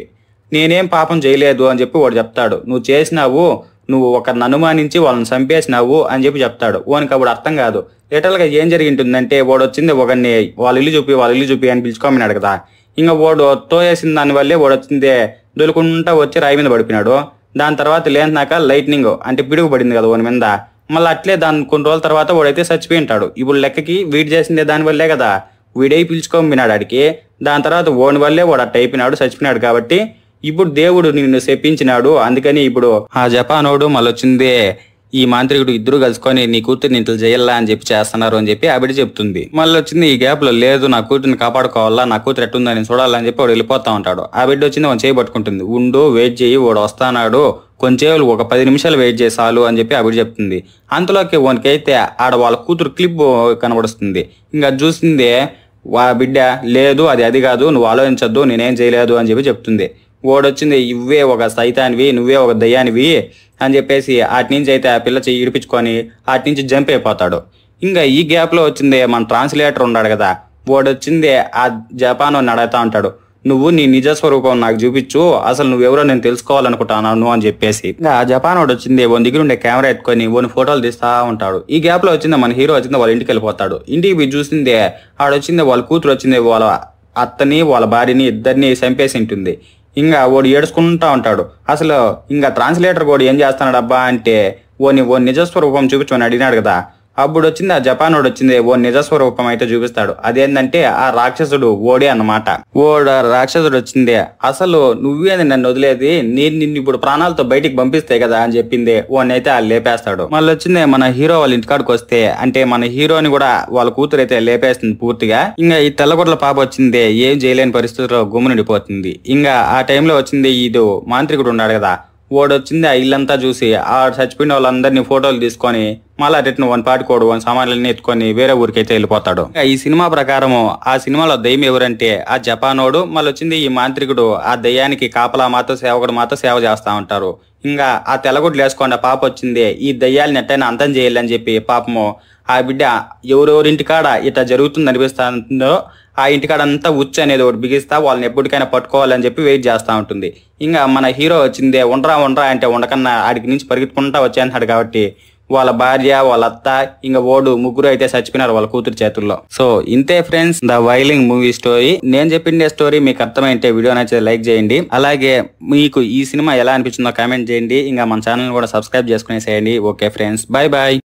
నేనేం పాపం చేయలేదు అని చెప్పి వాడు చెప్తాడు నువ్వు చేసినావు నువ్వు ఒకరిని అనుమానించి వాళ్ళని చంపేసినావు అని చెప్పి చెప్తాడు వానికి అప్పుడు అర్థం కాదు లిటరల్ గా ఏం జరిగింటుందంటే వాడు వచ్చింది ఒకరిని వాళ్ళ ఇల్లు చూపి వాళ్ళ ఇల్లు చూపి అని పిలుచుకోమన్నాడు కదా ఇంకా వాడు తోయేసిన దాని వల్లే వాడు వచ్చిందే దొలుకుంటా వచ్చి రాయి మీద పడిపోయినాడు దాని తర్వాత లేనాక లైట్నింగ్ అంటే పిడుగు పడింది కదా వాని మీద మళ్ళీ అట్లే దాని కొన్ని రోజుల తర్వాత వాడైతే చచ్చిపోయి ఉంటాడు ఇప్పుడు లెక్కకి వీడు చేసిందే దాని వల్లే కదా వీడై పిలుచుకోమినాడు ఆడికి దాని తర్వాత ఓని వల్లే వాడు అట్ట అయిపోయినాడు చచ్చిపోయినాడు కాబట్టి ఇప్పుడు దేవుడు నిన్ను శపించినాడు అందుకని ఇప్పుడు ఆ జపానోడు మళ్ళీ వచ్చిందే ఈ మాంత్రికుడు ఇద్దరు కలుసుకొని నీ కూతుర్ని ఇంట్లో చేయాలా అని చెప్పి చేస్తున్నారు అని చెప్పి ఆ బిడ్డ చెప్తుంది మళ్ళీ వచ్చింది ఈ గ్యాప్ లో లేదు నా కూతుర్ని కాపాడుకోవాలా నా కూతురు ఎట్టుందని చూడాలని చెప్పి వాడు వెళ్ళిపోతా ఉంటాడు ఆ బిడ్డ వచ్చింది వాడు చేయబట్టుకుంటుంది ఉండు వెయిట్ చేయి వాడు వస్తానాడు కొంచెం ఒక పది నిమిషాలు వెయిట్ చేయి చాలు అని చెప్పి ఆ బిడ్డ చెప్తుంది అంతలోకి వానికైతే ఆడ వాళ్ళ కూతురు క్లిప్ కనబడుస్తుంది ఇంకా అది చూసిందే వా బిడ్డ లేదు అది అది కాదు నువ్వు ఆలోచించొద్దు నేనేం చేయలేదు అని చెప్పి చెప్తుంది ఓడొచ్చింది ఇవే ఒక సైతానివి నువ్వే ఒక దయ్యానివి అని చెప్పేసి అటు నుంచి అయితే ఆ పిల్ల చెయ్యి ఇడిపించుకొని అటు నుంచి జంప్ అయిపోతాడు ఇంకా ఈ గ్యాప్ లో వచ్చింది మన ట్రాన్స్లేటర్ ఉన్నాడు కదా వాడొచ్చింది ఆ జపాన్ అని అడుగుతా ఉంటాడు నువ్వు నీ నిజ స్వరూపం నాకు చూపించు అసలు నువ్వెవరో నేను తెలుసుకోవాలనుకుంటున్నాను అని చెప్పేసి ఇంకా ఆ జపాన్ వాడు వచ్చింది ఓన్ దగ్గర ఉండే కెమెరా ఎత్తుకొని ఓన్ ఫోటోలు తీస్తా ఉంటాడు ఈ గ్యాప్ లో వచ్చింది మన హీరో వచ్చింది వాళ్ళ ఇంటికి వెళ్ళిపోతాడు ఇంటికి పోయి చూసిందే ఆడొచ్చింది వాళ్ళ కూతురు వచ్చింది వాళ్ళ అత్తని వాళ్ళ భార్యని ఇద్దరిని చంపేసి ఉంటుంది ఇంకా వాడు ఏడుచుకుంటా ఉంటాడు అసలు ఇంకా ట్రాన్స్లేటర్ కూడా ఏం చేస్తున్నాడు అబ్బా అంటే ఓని ఓ నిజస్వరూపం చూపించమని అడిగినాడు కదా అప్పుడు వచ్చింది ఆ జపానోడు వచ్చింది ఓ నిజస్వరూపం అయితే చూపిస్తాడు అదేంటంటే ఆ రాక్షసుడు ఓడే అన్నమాట ఓడ రాక్షసుడు వచ్చింది అసలు నువ్వేది నన్ను వదిలేది నేను నిన్ను ఇప్పుడు ప్రాణాలతో బయటికి పంపిస్తే కదా అని చెప్పింది ఓన్ అయితే ఆ లేపేస్తాడు మళ్ళీ వచ్చింది మన హీరో వాళ్ళ ఇంటికాడికి వస్తే అంటే మన హీరోని కూడా వాళ్ళ కూతురు అయితే లేపేస్తుంది పూర్తిగా ఇంకా ఈ తెల్లగొడ్ల పాప వచ్చింది ఏం చేయలేని పరిస్థితిలో గుమ్మునుండిపోతుంది ఇంకా ఆ టైంలో వచ్చింది ఇది మాంత్రికుడు ఉన్నాడు కదా వాడు వచ్చింది ఆ ఇల్లంతా చూసి ఆ చచ్చిపోయిన వాళ్ళందరినీ ఫోటోలు తీసుకొని మళ్ళా రిటర్న్ వన్ పాటికోడు వన్ సామాన్లన్నీ ఎత్తుకొని వేరే ఊరికైతే వెళ్ళిపోతాడు ఇంకా ఈ సినిమా ప్రకారము ఆ సినిమాలో దయ్యం ఎవరంటే ఆ జపానోడు మళ్ళీ వచ్చింది ఈ మాంత్రికుడు ఆ దయ్యానికి కాపలా మాతో సేవకుడు మాతో సేవ చేస్తా ఉంటారు ఇంకా ఆ తెల్లగుడ్లు వేసుకోండి ఆ పాప వచ్చింది ఈ దయ్యాలని ఎట్టైనా అంతం చేయాలని చెప్పి పాపము ఆ బిడ్డ ఎవరెవరింటికాడ ఇట్లా జరుగుతుంది అనిపిస్తుందో ఆ ఇంటికాడ అంతా ఉచ్చు అనేది ఒకటి బిగిస్తా వాళ్ళని ఎప్పటికైనా పట్టుకోవాలని చెప్పి వెయిట్ చేస్తా ఉంటుంది ఇంకా మన హీరో వచ్చిందే ఉండరా ఉండరా అంటే ఉండకన్నా ఆడికి నుంచి పరిగెత్తుకుంటా వచ్చేస్తాడు కాబట్టి వాళ్ళ భార్య వాళ్ళ అత్త ఇంకా ఓడు ముగ్గురు అయితే చచ్చిపోయినారు వాళ్ళ కూతురు చేతుల్లో సో ఇంతే friends the wailing movie story నేను చెప్పిండే స్టోరీ మీకు అర్థమైతే వీడియో నచ్చితే లైక్ చేయండి అలాగే మీకు ఈ సినిమా ఎలా అనిపించిందో కామెంట్ చేయండి ఇంకా మన ఛానల్ కూడా సబ్స్క్రైబ్ చేసుకునేసేయండి ఓకే ఫ్రెండ్స్ బాయ్ బాయ్